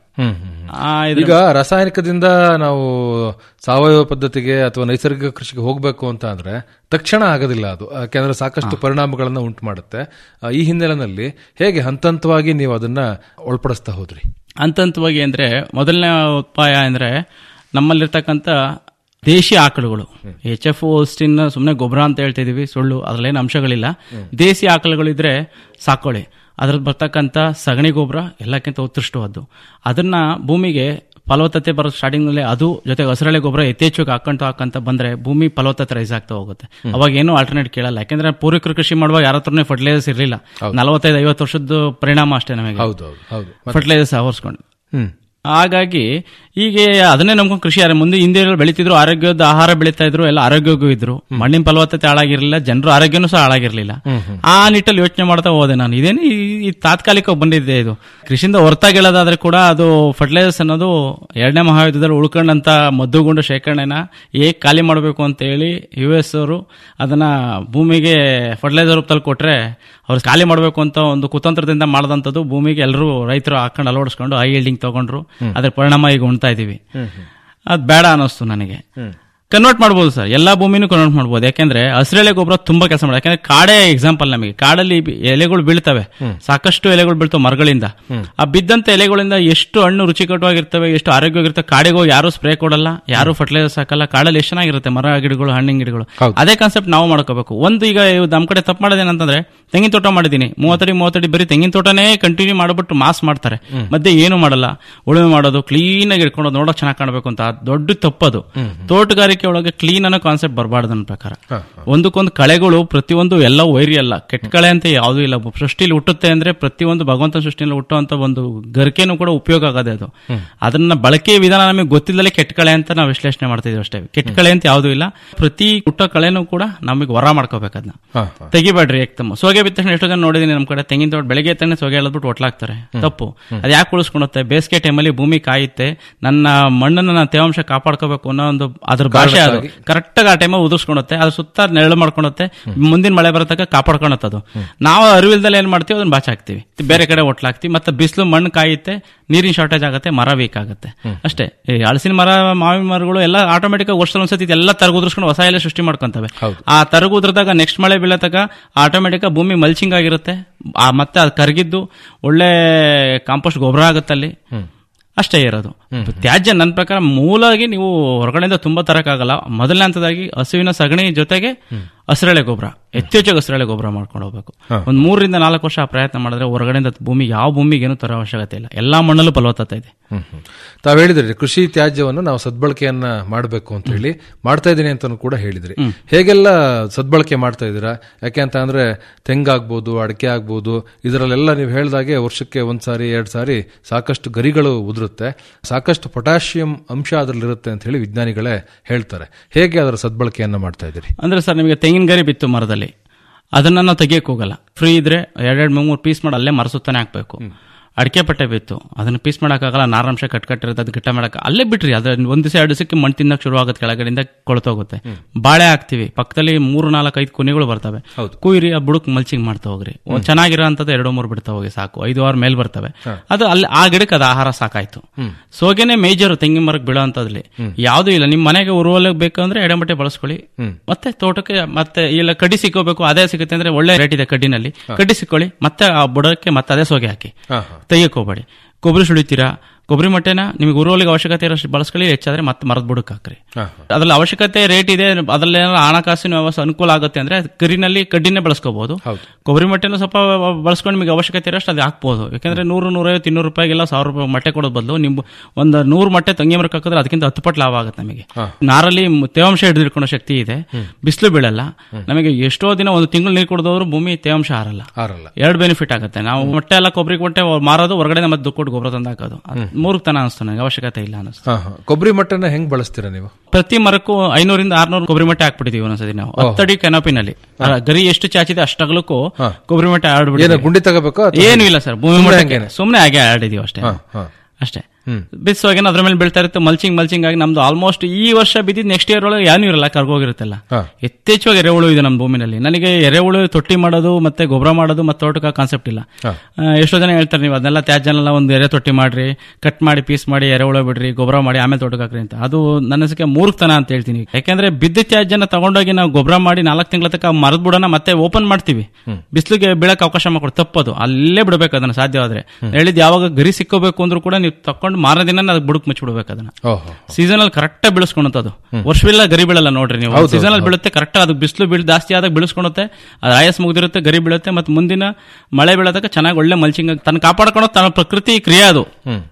ಆ, ಇದ್ರ- ಈಗ ರಾಸಾಯನಿಕದಿಂದ ನಾವು ಸಾವಯವ ಪದ್ಧತಿಗೆ ಅಥವಾ ನೈಸರ್ಗಿಕ ಕೃಷಿಗೆ ಹೋಗಬೇಕು ಅಂತ ಅಂದ್ರೆ ತಕ್ಷಣ ಆಗೋದಿಲ್ಲ ಅದು ಯಾಕೆಂದ್ರೆ ಸಾಕಷ್ಟು ಪರಿಣಾಮಗಳನ್ನ ಉಂಟು ಮಾಡುತ್ತೆ ಆ, ಈ ಹಿನ್ನೆಲೆಯಲ್ಲಿ ಹೇಗೆ ಹಂತ ಹಂತವಾಗಿ ನೀವು ಅದನ್ನ ಒಳಪಡಿಸ್ತಾ ಹೋದ್ರಿ ಹಂತ ಹಂತವಾಗಿ ಅಂದ್ರೆ ಮೊದಲನೇ ಉಪಾಯ ಅಂದ್ರೆ ನಮ್ಮಲ್ಲಿರ್ತಕ್ಕಂಥ ದೇಶಿ ಆಕಳುಗಳು ಎಚ್ ಎಫ್ ಸ್ಟಿನ್ ಸುಮ್ಮನೆ ಗೊಬ್ಬರ ಅಂತ ಹೇಳ್ತಿದೀವಿ ಸುಳ್ಳು ಅದ್ರಲ್ಲೇನು ಅಂಶಗಳಿಲ್ಲ ದೇಸಿ ಆಕಳುಗಳಿದ್ರೆ ಸಾಕೊಳ್ಳಿ ಅದ್ರಲ್ಲಿ ಬರ್ತಕ್ಕಂಥ ಸಗಣಿ ಗೊಬ್ಬರ ಎಲ್ಲಕ್ಕಿಂತ ಉತ್ಕೃಷ್ಟವಾದ್ದು ಅದನ್ನ ಭೂಮಿಗೆ ಫಲವತ್ತತೆ ಬರೋ ಸ್ಟಾರ್ಟಿಂಗ್ ನಲ್ಲಿ ಅದು ಜೊತೆಗೆ ಹಸಿರೆಳೆ ಗೊಬ್ಬರ ಯಥೇಚ್ಛವಾಗಿ ಹಾಕೊಂತ ಹಾಕಂತ ಬಂದ್ರೆ ಭೂಮಿ ಫಲವತ್ತತೆ ರೈಸ್ ಆಗ್ತಾ ಹೋಗುತ್ತೆ ಅವಾಗ ಏನು ಆಲ್ಟರ್ನೇಟ್ ಕೇಳಲ್ಲ ಯಾಕಂದ್ರೆ ಪೂರ್ವಿಕರು ಕೃಷಿ ಮಾಡುವಾಗ ಯಾರ ಹತ್ರನೇ ಫರ್ಟಿಲೈಸರ್ಸ್ ಇರಲಿಲ್ಲ ನಲವತ್ತೈದು ಐವತ್ತು ವರ್ಷದ ಪರಿಣಾಮ ಅಷ್ಟೇ ನಮಗೆ ಹೌದು ಹೌದು ಹೌದು ಫರ್ಟಿಲೈಸರ್ಸ್ ಆವರಿಸ್ಕೊಂಡು ಹ್ಮ್ ಹಾಗಾಗಿ ಈಗ ಅದನ್ನೇ ನಮ್ಕೊಂಡು ಕೃಷಿ ಯಾರು ಮುಂದೆ ಹಿಂದೆ ಎಲ್ಲ ಬೆಳಿತಿದ್ರು ಆರೋಗ್ಯದ ಆಹಾರ ಬೆಳೀತಾ ಇದ್ರು ಎಲ್ಲ ಆರೋಗ್ಯಗೂ ಇದ್ರು ಮಣ್ಣಿನ ಫಲವತ್ತತೆ ಹಾಳಾಗಿರ್ಲಿಲ್ಲ ಜನರು ಆರೋಗ್ಯನೂ ಸಹ ಹಾಳಾಗಿರ್ಲಿಲ್ಲ ಆ ನಿಟ್ಟಲ್ಲಿ ಯೋಚನೆ ಮಾಡ್ತಾ ಹೋದೆ ನಾನು ಇದೇನು ಈ- ಈ ತಾತ್ಕಾಲಿಕ ಬಂದಿದೆ ಇದು ಕೃಷಿಯಿಂದ ಹೊರತಾಗಿ ಹೇಳೋದಾದ್ರೆ ಕೂಡ ಅದು ಫರ್ಟಿಲೈಸರ್ಸ್ ಅನ್ನೋದು ಎರಡನೇ ಮಹಾಯುದ್ಧದಲ್ಲಿ ಉಳ್ಕೊಂಡಂತ ಮದ್ದುಗುಂಡು ಶೇಖರಣೆನ ಹೇಗೆ ಖಾಲಿ ಮಾಡಬೇಕು ಅಂತ ಹೇಳಿ ಯು ಎಸ್ ಅವರು ಅದನ್ನ ಭೂಮಿಗೆ ಫರ್ಟಿಲೈಸರ್ ರೂಪದಲ್ಲಿ ಕೊಟ್ರೆ ಅವ್ರು ಖಾಲಿ ಮಾಡಬೇಕು ಅಂತ ಒಂದು ಕುತಂತ್ರದಿಂದ ಮಾಡದಂಥದ್ದು ಭೂಮಿಗೆ ಎಲ್ಲರೂ ರೈತರು ಹಾಕೊಂಡು ಅಳವಡಿಸ್ಕೊಂಡು ಹೈ ಈಲ್ಡಿಂಗ್ ತಗೊಂಡ್ರು ಅದ್ರ ಪರಿಣಾಮ ಈಗ ಉಣ್ತಾ ಇದೀವಿ ಅದ್ ಬೇಡ ಅನ್ನಿಸ್ತು ನನಗೆ ಕನ್ವರ್ಟ್ ಮಾಡ್ಬೋದು ಸರ್ ಎಲ್ಲಾ ಭೂಮಿನೂ ಕನ್ವರ್ಟ್ ಮಾಡ್ಬೋದು ಯಾಕೆಂದ್ರೆ ಹಸಿರೆಳೆ ಗೊಬ್ಬರ ತುಂಬಾ ಕೆಲಸ ಮಾಡೋದು ಯಾಕಂದ್ರೆ ಕಾಡೇ ಎಕ್ಸಾಂಪಲ್ ನಮಗೆ ಕಾಡಲ್ಲಿ ಬಿ- ಎಲೆಗಳು ಬೀಳ್ತವೆ ಸಾಕಷ್ಟು ಎಲೆಗಳು ಬೀಳ್ತವೆ ಮರಗಳಿಂದ ಆ ಬಿದ್ದಂತ ಎಲೆಗಳಿಂದ ಎಷ್ಟು ಹಣ್ಣು ರುಚಿಕಟವಾಗಿರ್ತವೆ ಎಷ್ಟು ಆರೋಗ್ಯವಾಗಿರ್ತವೆ ಕಾಡಿಗೆ ಹೋಗಿ ಯಾರು ಸ್ಪ್ರೇ ಕೊಡಲ್ಲ ಯಾರು ಫರ್ಟಿಲೈಸರ್ಸ್ ಹಾಕಲ್ಲ ಕಾಡಲ್ಲಿ ಎಷ್ಟು ಚೆನ್ನಾಗಿರುತ್ತೆ ಮರ ಗಿಡಗಳು ಹಣ್ಣಿನ ಗಿಡಗಳು ಅದೇ ಕಾನ್ಸೆಪ್ಟ್ ನಾವು ಮಾಡ್ಕೋಬೇಕು ಒಂದು ಈಗ ಇವ್ ನಮ್ ಕಡೆ ತಪ್ಪು ಮಾಡೋದೇನಂತಂದ್ರೆ ತೆಂಗಿನ ತೋಟ ಮಾಡಿದೀನಿ ಮೂವತ್ತಡಿ ಮೂವತ್ತಡಿ ಬರೀ ತೆಂಗಿನ ತೋಟನೇ ಕಂಟಿನ್ಯೂ ಮಾಡ್ಬಿಟ್ಟು ಮಾಸ್ ಮಾಡ್ತಾರೆ ಮಧ್ಯೆ ಏನು ಮಾಡಲ್ಲ ಉಳುಮೆ ಮಾಡೋದು ಕ್ಲೀನ್ ಆಗಿ ಇಟ್ಕೊಂಡು ನೋಡೋಕೆ ಚೆನ್ನಾಗಿ ಕಾಣಬೇಕು ಅಂತ ಅದ್ ದೊಡ್ಡ ತಪ್ಪದು ತೋಟಗಾರಿಕೆ ಒಳಗೆ ಕ್ಲೀನ್ ಅನ್ನೋ ಕಾನ್ಸೆಪ್ಟ್ ಬರಬಾರ್ದು ನನ್ನ ಪ್ರಕಾರ ಒಂದಕ್ಕೊಂದು ಕಳೆಗಳು ಪ್ರತಿಯೊಂದು ಎಲ್ಲ ವೈರಿ ಅಲ್ಲ ಕೆಟ್ಟ ಕಳೆ ಅಂತ ಯಾವುದೂ ಇಲ್ಲ ಸೃಷ್ಟಿಲಿ ಹುಟ್ಟುತ್ತೆ ಅಂದ್ರೆ ಪ್ರತಿಯೊಂದು ಭಗವಂತ ಸೃಷ್ಟಿಯಲ್ಲಿ ಹುಟ್ಟುವಂತ ಒಂದು ಗರಿಕೆನೂ ಕೂಡ ಉಪಯೋಗ ಆಗದೆ ಅದು ಅದನ್ನ ಬಳಕೆಯ ವಿಧಾನ ನಮಗೆ ಗೊತ್ತಿಲ್ಲದೆ ಕೆಟ್ಟ ಕಳೆ ಅಂತ ನಾವು ವಿಶ್ಲೇಷಣೆ ಮಾಡ್ತಿದ್ವಿ ಅಷ್ಟೇ ಕೆಟ್ಟ ಕಳೆ ಅಂತ ಯಾವುದೂ ಇಲ್ಲ ಪ್ರತಿ ಹುಟ್ಟೋ ಕಳೆನೂ ಕೂಡ ನಮಗೆ ವರ ಮಾಡ್ಕೋಬೇಕು ಅದನ್ನ ತೆಗಿಬೇಡ್ರಿ ಏಕ್ತಮ್ಮ ಸೋಗೆ ಬಿದ್ದ ತಕ್ಷಣ ಎಷ್ಟೋ ಜನ ನೋಡಿದೀನಿ ನಮ್ಮ ಕಡೆ ತೆಂಗಿನ ತೋಟ ಬೆಳಗ್ಗೆ ತಾನೆ ಸೋಗೆ ಎಳೆದ್ಬಿಟ್ಟು ಒಟ್ಲಾಗ್ತಾರೆ ತಪ್ಪು ಅದು ಯಾಕೆ ಉಳಿಸ್ಕೊಳುತ್ತೆ ಬೇಸಿಗೆ ಟೈಮಲ್ಲಿ ಭೂಮಿ ಕಾಯುತ್ತೆ ನನ್ನ ಮಣ್ಣನ್ನ ನಾನು ತೇವಾಂಶ ಕಾಪಾಡ್ಕೋಬೇಕು ಅನ್ನೋ ಒಂದು ಅದ್ರ ಭಾಷೆ ಅದು ಕರೆಕ್ಟ್ ಆಗಿ ಆ ಟೈಮಲ್ಲಿ ಉದುರ್ಸ್ಕೊಳುತ್ತೆ ಅದು ಸುತ್ತ ನೆರಳು ಮಾಡ್ಕೊಳುತ್ತೆ ಮುಂದಿನ ಮಳೆ ಬರತಕ್ಕ ಕಾಪಾಡ್ಕೊಳತ್ತೆ ಅದು ನಾವು ಅರಿವಿಲ್ದಲ್ಲಿ ಏನ್ ಮಾಡ್ತೀವಿ ಅದನ್ನ ಬಾಚ್ ಹಾಕ್ತಿವಿ ಬೇರೆ ಕಡೆ ಒಟ್ಲಾಗ್ತೀವಿ ಮತ್ತೆ ಬಿಸಿಲು ಮಣ್ಣು ಕಾಯುತ್ತೆ ನೀರಿನ ಶಾರ್ಟೇಜ್ ಆಗುತ್ತೆ ಮರ ವೀಕ್ ಆಗುತ್ತೆ ಅಷ್ಟೇ ಈ ಹಲಸಿನ ಮರ ಮಾವಿನ ಮರಗಳು ಎಲ್ಲ ಆಟೋಮೆಟಿಕ್ ಆಗಿ ವರ್ಷದಲ್ಲಿ ಒಂದ್ಸತಿ ಎಲ್ಲ ತರಗುದ್ರಿಸ್ಕೊಂಡು ಹೊಸ ಎಲೆ ಸೃಷ್ಟಿ ಮಾಡ್ಕೊಂತವೆ ಆ ತರಗುದ್ರದಾಗ ನೆಕ್ಸ್ಟ್ ಮಳೆ ಬೀಳತಕ್ಕ ಆಟೋಮೆಟಿಕ್ ಭೂಮಿ ಮಲ್ಚಿಂಗ್ ಆಗಿರುತ್ತೆ ಆ ಮತ್ತೆ ಅದು ಕರಗಿದ್ದು ಒಳ್ಳೆ ಕಾಂಪೋಸ್ಟ್ ಗೊಬ್ಬರ ಆಗುತ್ತೆ ಅಲ್ಲಿ ಅಷ್ಟೇ ಇರೋದು ತ್ಯಾಜ್ಯ ನನ್ನ ಪ್ರಕಾರ ಮೂಲಾಗಿ ನೀವು ಹೊರಗಡೆಯಿಂದ ತುಂಬಾ ತರಕ್ಕಾಗಲ್ಲ ಮೊದಲನೇ ಹಂತದಾಗಿ ಹಸುವಿನ ಸಗಣಿ ಜೊತೆಗೆ ಹಸಿರೆಳೆ ಗೊಬ್ಬರ ಹೆಚ್ಚೆಚ್ಚಾಗಿ ಹಸಿರೆಳೆ ಗೊಬ್ಬರ ಮಾಡ್ಕೊಂಡು ಹೋಗ್ಬೇಕು ಒಂದ್ ಮೂರರಿಂದ ನಾಲ್ಕು ವರ್ಷ ಆ ಪ್ರಯತ್ನ ಮಾಡಿದ್ರೆ ಹೊರಗಡೆಯಿಂದ ಭೂಮಿ ಯಾವ ಭೂಮಿಗೆ ಏನು ತರೋ ಅವಶ್ಯಕತೆ ಇಲ್ಲ ಎಲ್ಲಾ ಮಣ್ಣಲ್ಲೂ ಫಲವತ್ತತೆ ಇದೆ ಹ್ಮ್ ಹ್ಮ್. ತಾವ್ ಹೇಳಿದ್ರಿ ಕೃಷಿ ತ್ಯಾಜ್ಯವನ್ನು ನಾವು ಸದ್ಬಳಕೆಯನ್ನ ಮಾಡಬೇಕು ಅಂತ ಹೇಳಿ ಮಾಡ್ತಾ ಇದ್ದೀನಿ ಅಂತ ಕೂಡ ಹೇಳಿದ್ರಿ ಹೇಗೆಲ್ಲ ಸದ್ಬಳಕೆ ಮಾಡ್ತಾ ಇದ್ದೀರಾ ಯಾಕೆ ಅಂತ ಅಂದ್ರೆ ತೆಂಗಾಗ್ಬೋದು ಅಡಕೆ ಆಗ್ಬೋದು ಇದರಲ್ಲೆಲ್ಲ ನೀವು ಹೇಳ್ದಾಗೆ ವರ್ಷಕ್ಕೆ ಒಂದ್ ಸಾರಿ ಎರಡ್ ಸಾರಿ ಸಾಕಷ್ಟು ಗರಿಗಳು ಉದುರುತ್ತೆ ಸಾಕಷ್ಟು ಪೊಟ್ಯಾಷಿಯಂ ಅಂಶ ಅದರಲ್ಲಿರುತ್ತೆ ಅಂತ ಹೇಳಿ ವಿಜ್ಞಾನಿಗಳೇ ಹೇಳ್ತಾರೆ ಹೇಗೆ ಅದರ ಸದ್ಬಳಕೆಯನ್ನ ಮಾಡ್ತಾ ಇದ್ದೀರಿ ಅಂದ್ರೆ ಸರ್ ನಿಮಗೆ ತೆಂಗಿನ ಗರಿ ಬಿತ್ತು ಮರದಲ್ಲಿ ಅದನ್ನ ನಾವು ತೆಗಿಯಕ್ ಹೋಗಲ್ಲ ಫ್ರೀ ಇದ್ರೆ ಎರಡೆರಡು ಮೂರು ಪೀಸ್ ಮಾಡಿ ಅಲ್ಲೇ ಮರ ಸುತ್ತಾನೆ ಹಾಕ್ಬೇಕು ಅಡಿಕೆ ಪಟ್ಟೆ ಬಿತ್ತು ಅದನ್ನ ಪೀಸ್ ಮಾಡೋಕ್ಕಾಗಲ್ಲ ನಾರಾಂಶ ಕಟ್ ಕಟ್ಟಿರುತ್ತೆ ಅದು ಗಿಟ್ಟ ಮಾಡಕ್ಕೆ ಅಲ್ಲೇ ಬಿಟ್ರಿ ಅದ್ರ ಒಂದ್ ದಿವಸ ಎರಡು ದಿವಸಕ್ಕೆ ಮಣ್ಣು ತಿನ್ನಕ್ ಶುರು ಆಗುತ್ತೆ ಕೆಳಗಡೆಯಿಂದ ಕೊಳ್ತೋಗುತ್ತೆ ಬಾಳೆ ಹಾಕ್ತಿವಿ ಪಕ್ಕದಲ್ಲಿ ಮೂರು ನಾಲ್ಕು ಐದು ಕುನಿಗಳು ಬರ್ತವೆ ಕುಯ್ರಿ ಆ ಬುಡಕ್ ಮಲ್ಚಿಂಗ್ ಮಾಡ್ತಾ ಹೋಗ್ರಿ ಒಂದ್ ಚೆನ್ನಾಗಿರೋ ಅಂತದ್ದು ಎರಡು ಮೂರು ಬಿಡ್ತಾ ಹೋಗಿ ಸಾಕು ಐದು ಆರು ಮೇಲ್ ಬರ್ತವೆ ಅದು ಅಲ್ಲಿ ಆ ಗಿಡಕ್ಕೆ ಅದು ಆಹಾರ ಸಾಕಾಯ್ತು ಸೋಗೆನೆ ಮೇಜರ್ ತೆಂಗಿನ ಮರಕ್ಕೆ ಬೀಳೋ ಅಂತದ್ಲಿ ಯಾವ್ದು ಇಲ್ಲ ನಿಮ್ ಮನೆಗೆ ಉರುವಲಕ್ ಬೇಕಂದ್ರೆ ಎಡೆಮಟ್ಟೆ ಬಳಸ್ಕೊಳ್ಳಿ ಮತ್ತೆ ತೋಟಕ್ಕೆ ಮತ್ತೆ ಇಲ್ಲ ಕಡ್ಡಿ ಸಿಕ್ಕೋಬೇಕು ಅದೇ ಸಿಗುತ್ತೆ ಅಂದ್ರೆ ಒಳ್ಳೆ ರೇಟ್ ಇದೆ ಕಡ್ಡಿನಲ್ಲಿ ಕಡ್ಡಿ ಸಿಕ್ಕೊಳ್ಳಿ ಮತ್ತೆ ಆ ಬುಡಕ್ಕೆ ಮತ್ತೆ ಅದೇ ಸೋಗೆ ಹಾಕಿ ತೆಗಿಯಕ್ ಹೋಗ್ಬೇಡಿ ಕೊಬ್ಬರಿ ಸುಳಿತೀರಾ ಕೊಬ್ಬರಿ ಮಟ್ಟೆನ ನಿಮಗೆ ಉರುವಲಿಗೆ ಅವಶ್ಯಕತೆ ಇರೋಷ್ಟು ಬಳಸ್ಕೊಳ್ಳಿ ಹೆಚ್ಚಾದ್ರೆ ಮತ್ತೆ ಮರದ ಬುಡಕ್ಕೆ ಹಾಕ್ರಿ ಅದ್ರಲ್ಲಿ ಅವಶ್ಯಕತೆ ರೇಟ್ ಇದೆ ಅದ್ರಲ್ಲಿ ಏನಾದ್ರು ಹಣಕಾಸಿನ ವ್ಯವಸ್ಥೆ ಅನುಕೂಲ ಆಗುತ್ತೆ ಅಂದ್ರೆ ಕರಿನಲ್ಲಿ ಕಡ್ಡಿನೇ ಬಳಸ್ಕೋಬಹುದು ಕೊಬ್ಬರಿ ಮಟ್ಟೆನೂ ಸ್ವಲ್ಪ ಬಳಸ್ಕೊಂಡು ನಿಮಗೆ ಅವಶ್ಯಕತೆ ಇರೋಷ್ಟು ಅದು ಹಾಕ್ಬೋದು ಯಾಕಂದ್ರೆ ನೂರು ನೂರೈವತ್ತು ಇನ್ನೂರು ರೂಪಾಯಿಗೆಲ್ಲ ಸಾವಿರ ರೂಪಾಯಿ ಮೊಟ್ಟೆ ಕೊಡೋದು ಬದಲು ನಿಮ್ ಒಂದು ನೂರು ಮೊಟ್ಟೆ ತಂಗಿ ಮರಕ್ಕೆ ಹಾಕಿದ್ರೆ ಅದಕ್ಕಿಂತ ಹತ್ತು ಪಟ್ಟು ಲಾಭ ಆಗುತ್ತೆ ನಮಗೆ ನಾರಲ್ಲಿ ಮ್- ತೇವಾಂಶ ಹಿಡಿದಿಟ್ಕೊಳ್ಳೋ ಶಕ್ತಿ ಇದೆ ಬಿಸಿಲು ಬೀಳಲ್ಲ ನಮಗೆ ಎಷ್ಟೋ ದಿನ ಒಂದು ತಿಂಗಳು ನೀರು ಕುಡಿದವರು ಭೂಮಿ ತೇವಾಂಶ ಹಾರಲ್ಲ ಹಾರಲ್ಲ ಎರಡು ಬೆನಿಫಿಟ್ ಆಗುತ್ತೆ ನಾವು ಮೊಟ್ಟೆ ಎಲ್ಲ ಕೊಬ್ಬರಿ ಕೊಟ್ಟೆ ಮಾರೋದು ಹೊರಗಡೆ ಮತ್ತೆ ದುಡ್ಡು ಕೊಟ್ಟು ಗೊಬ್ಬರ ತಂದು ಹಾಕೋದು ಅದ್ ಮೂರ್ಖತನ ಅನಿಸ್ತು ನನಗೆ ಅವಶ್ಯಕತೆ ಇಲ್ಲ ಅನಿಸ್ತು ಹಾ, ಹಾ. ಕೊಬ್ಬರಿ ಮಟ್ಟನ ಹೆಂಗ್ ಬಳಸ್ತೀರಾ ನೀವು ಪ್ರತಿ ಮರಕ್ಕೂ ಐನೂರಿಂದ ಆರ್ನೂರು ಕೊಬ್ಬರಿ ಮಟ್ಟೆ ಹಾಕ್ಬಿಟ್ಟಿದೀವಿ ಒಂದೊಂದ್ಸತಿ ನಾವು ಹತ್ತಡಿ ಕೆನಪಿನಲ್ಲಿ ಗರಿ ಎಷ್ಟು ಚಾಚಿದೆ ಅಷ್ಟಗಲಕ್ಕೂ ಕೊಬ್ಬರಿ ಮಟ್ಟೆ ಏನು ಆಡ್ಬಿಟ್ಟು ಗುಂಡಿ ತಗೋಬೇಕು ಏನು ಇಲ್ಲ ಸರ್ ಭೂಮಿ ಸುಮ್ನೆ ಮಟ್ಟಕ್ಕೆ ಹಂಗೇನೆ? ಸುಮ್ಮನೆ ಹಾಗೆ ಆಡಿದೀವಿ ಅಷ್ಟೇ ಹಾ, ಹಾ. ಅಷ್ಟೇ ಬಿಸ್ಸೋಗೇನ ಅದ್ರ ಮೇಲೆ ಬೀಳ್ತಾ ಇರುತ್ತೆ ಮಲ್ಚಿಂಗ್ ಮಲ್ಚಿಂಗ್ ಆಗಿ ನಮ್ದು ಆಲ್ಮೋಸ್ಟ್ ಈ ವರ್ಷ ಬಿದ್ದಿದ್ದು ನೆಕ್ಸ್ಟ್ ಇಯರ್ ಒಳಗೆ ಏನು ಇರಲ್ಲ ಕರ್ಗೋಗಿರುತ್ತಲ್ಲ ಯಥೇಚ್ಛವಾಗಿ ಎರೆಹುಳು ಇದೆ ನಮ್ಮ ಭೂಮಿನಲ್ಲಿ ನನಗೆ ಎರೆಹುಳು ತೊಟ್ಟಿ ಮಾಡೋದು ಮತ್ತೆ ಗೊಬ್ಬರ ಮಾಡೋದು ಮತ್ತೆ ತೋಟಕ ಕಾನ್ಸೆಪ್ಟ್ ಇಲ್ಲ ಆ, ಎಷ್ಟೋ ಜನ ಹೇಳ್ತಾರೆ ನೀವು ಅದನ್ನೆಲ್ಲ ತ್ಯಾಜ್ಯನೆಲ್ಲ ಒಂದು ಎರೆ ತೊಟ್ಟಿ ಮಾಡ್ರಿ ಕಟ್ ಮಾಡಿ ಪೀಸ್ ಮಾಡಿ ಎರೆಹುಳು ಬಿಡ್ರಿ ಗೊಬ್ಬರ ಮಾಡಿ ಆಮೇಲೆ ತೋಟಕ್ಕೆ ಹಾಕ್ರಿ ಅಂತ ಅದು ನನ್ನ ಅನಿಸಿಕೆ ಮೂರ್ಖತನ ಅಂತ ಹೇಳ್ತೀನಿ ಯಾಕೆಂದ್ರೆ ಬಿದ್ದ ತ್ಯಾಜ್ಯನ ತಗೊಂಡೋಗಿ ನಾವು ಗೊಬ್ಬರ ಮಾಡಿ ನಾಲ್ಕು ತಿಂಗಳ ತನಕ ಮರದ ಬುಡನ ಮತ್ತೆ ಓಪನ್ ಮಾಡ್ತೀವಿ ಬಿಸಿಲಿಗೆ ಬೀಳಕ್ಕೆ ಅವಕಾಶ ಮಾಡ್ಕೊಡು ತಪ್ಪದು ಅಲ್ಲೇ ಬಿಡಬೇಕು ಅದನ್ನ ಸಾಧ್ಯವಾದ್ರೆ ಹೇಳಿದ್ ಯಾವಾಗ ಗರಿ ಸಿಕ್ಕೋಬೇಕು ಅಂದ್ರೂ ಕೂಡ ನೀವು ತಕೊಂಡು ಮಾರನೇ ದಿನ ಅದಕ್ಕೆ ಬುಡಕ್ ಮುಚ್ಚಿಬಿಡ್ಬೇಕು ಅದನ್ನ ಓಹೋ ಸೀಸನ್ ಅಲ್ಲಿ ಕರೆಕ್ಟ್ ಬೀಳಿಸ್ಕೊಳುತ್ತದು ವರ್ಷವಿಲ್ಲ ಗರಿ ಬೀಳಲ್ಲ ನೋಡ್ರಿ ನೀವು ಹೌದು, ಸೀಸನ್ ಅಲ್ಲಿ ಹೌದು. ಬೀಳುತ್ತೆ ಕರೆಕ್ಟ್ ಅದು ಬಿಸಿಲು ಬೀಳ್ ಜಾಸ್ತಿ ಆದಾಗ ಬೀಳಿಸ್ಕೊಳುತ್ತೆ ಅದು ಆಯಸ್ ಮುಗಿದಿರುತ್ತೆ ಗರಿ ಬೀಳುತ್ತೆ ಮತ್ತೆ ಮುಂದಿನ ಮಳೆ ಬೀಳೋದಕ್ಕೆ ಚೆನ್ನಾಗಿ ಒಳ್ಳೆ ಮಲ್ಚಿಂಗ್ ತನ್ನ ಕಾಪಾಡ್ಕೊಳ್ಳೋ ತನ್ನ ಪ್ರಕೃತಿ ಕ್ರಿಯೆ ಅದು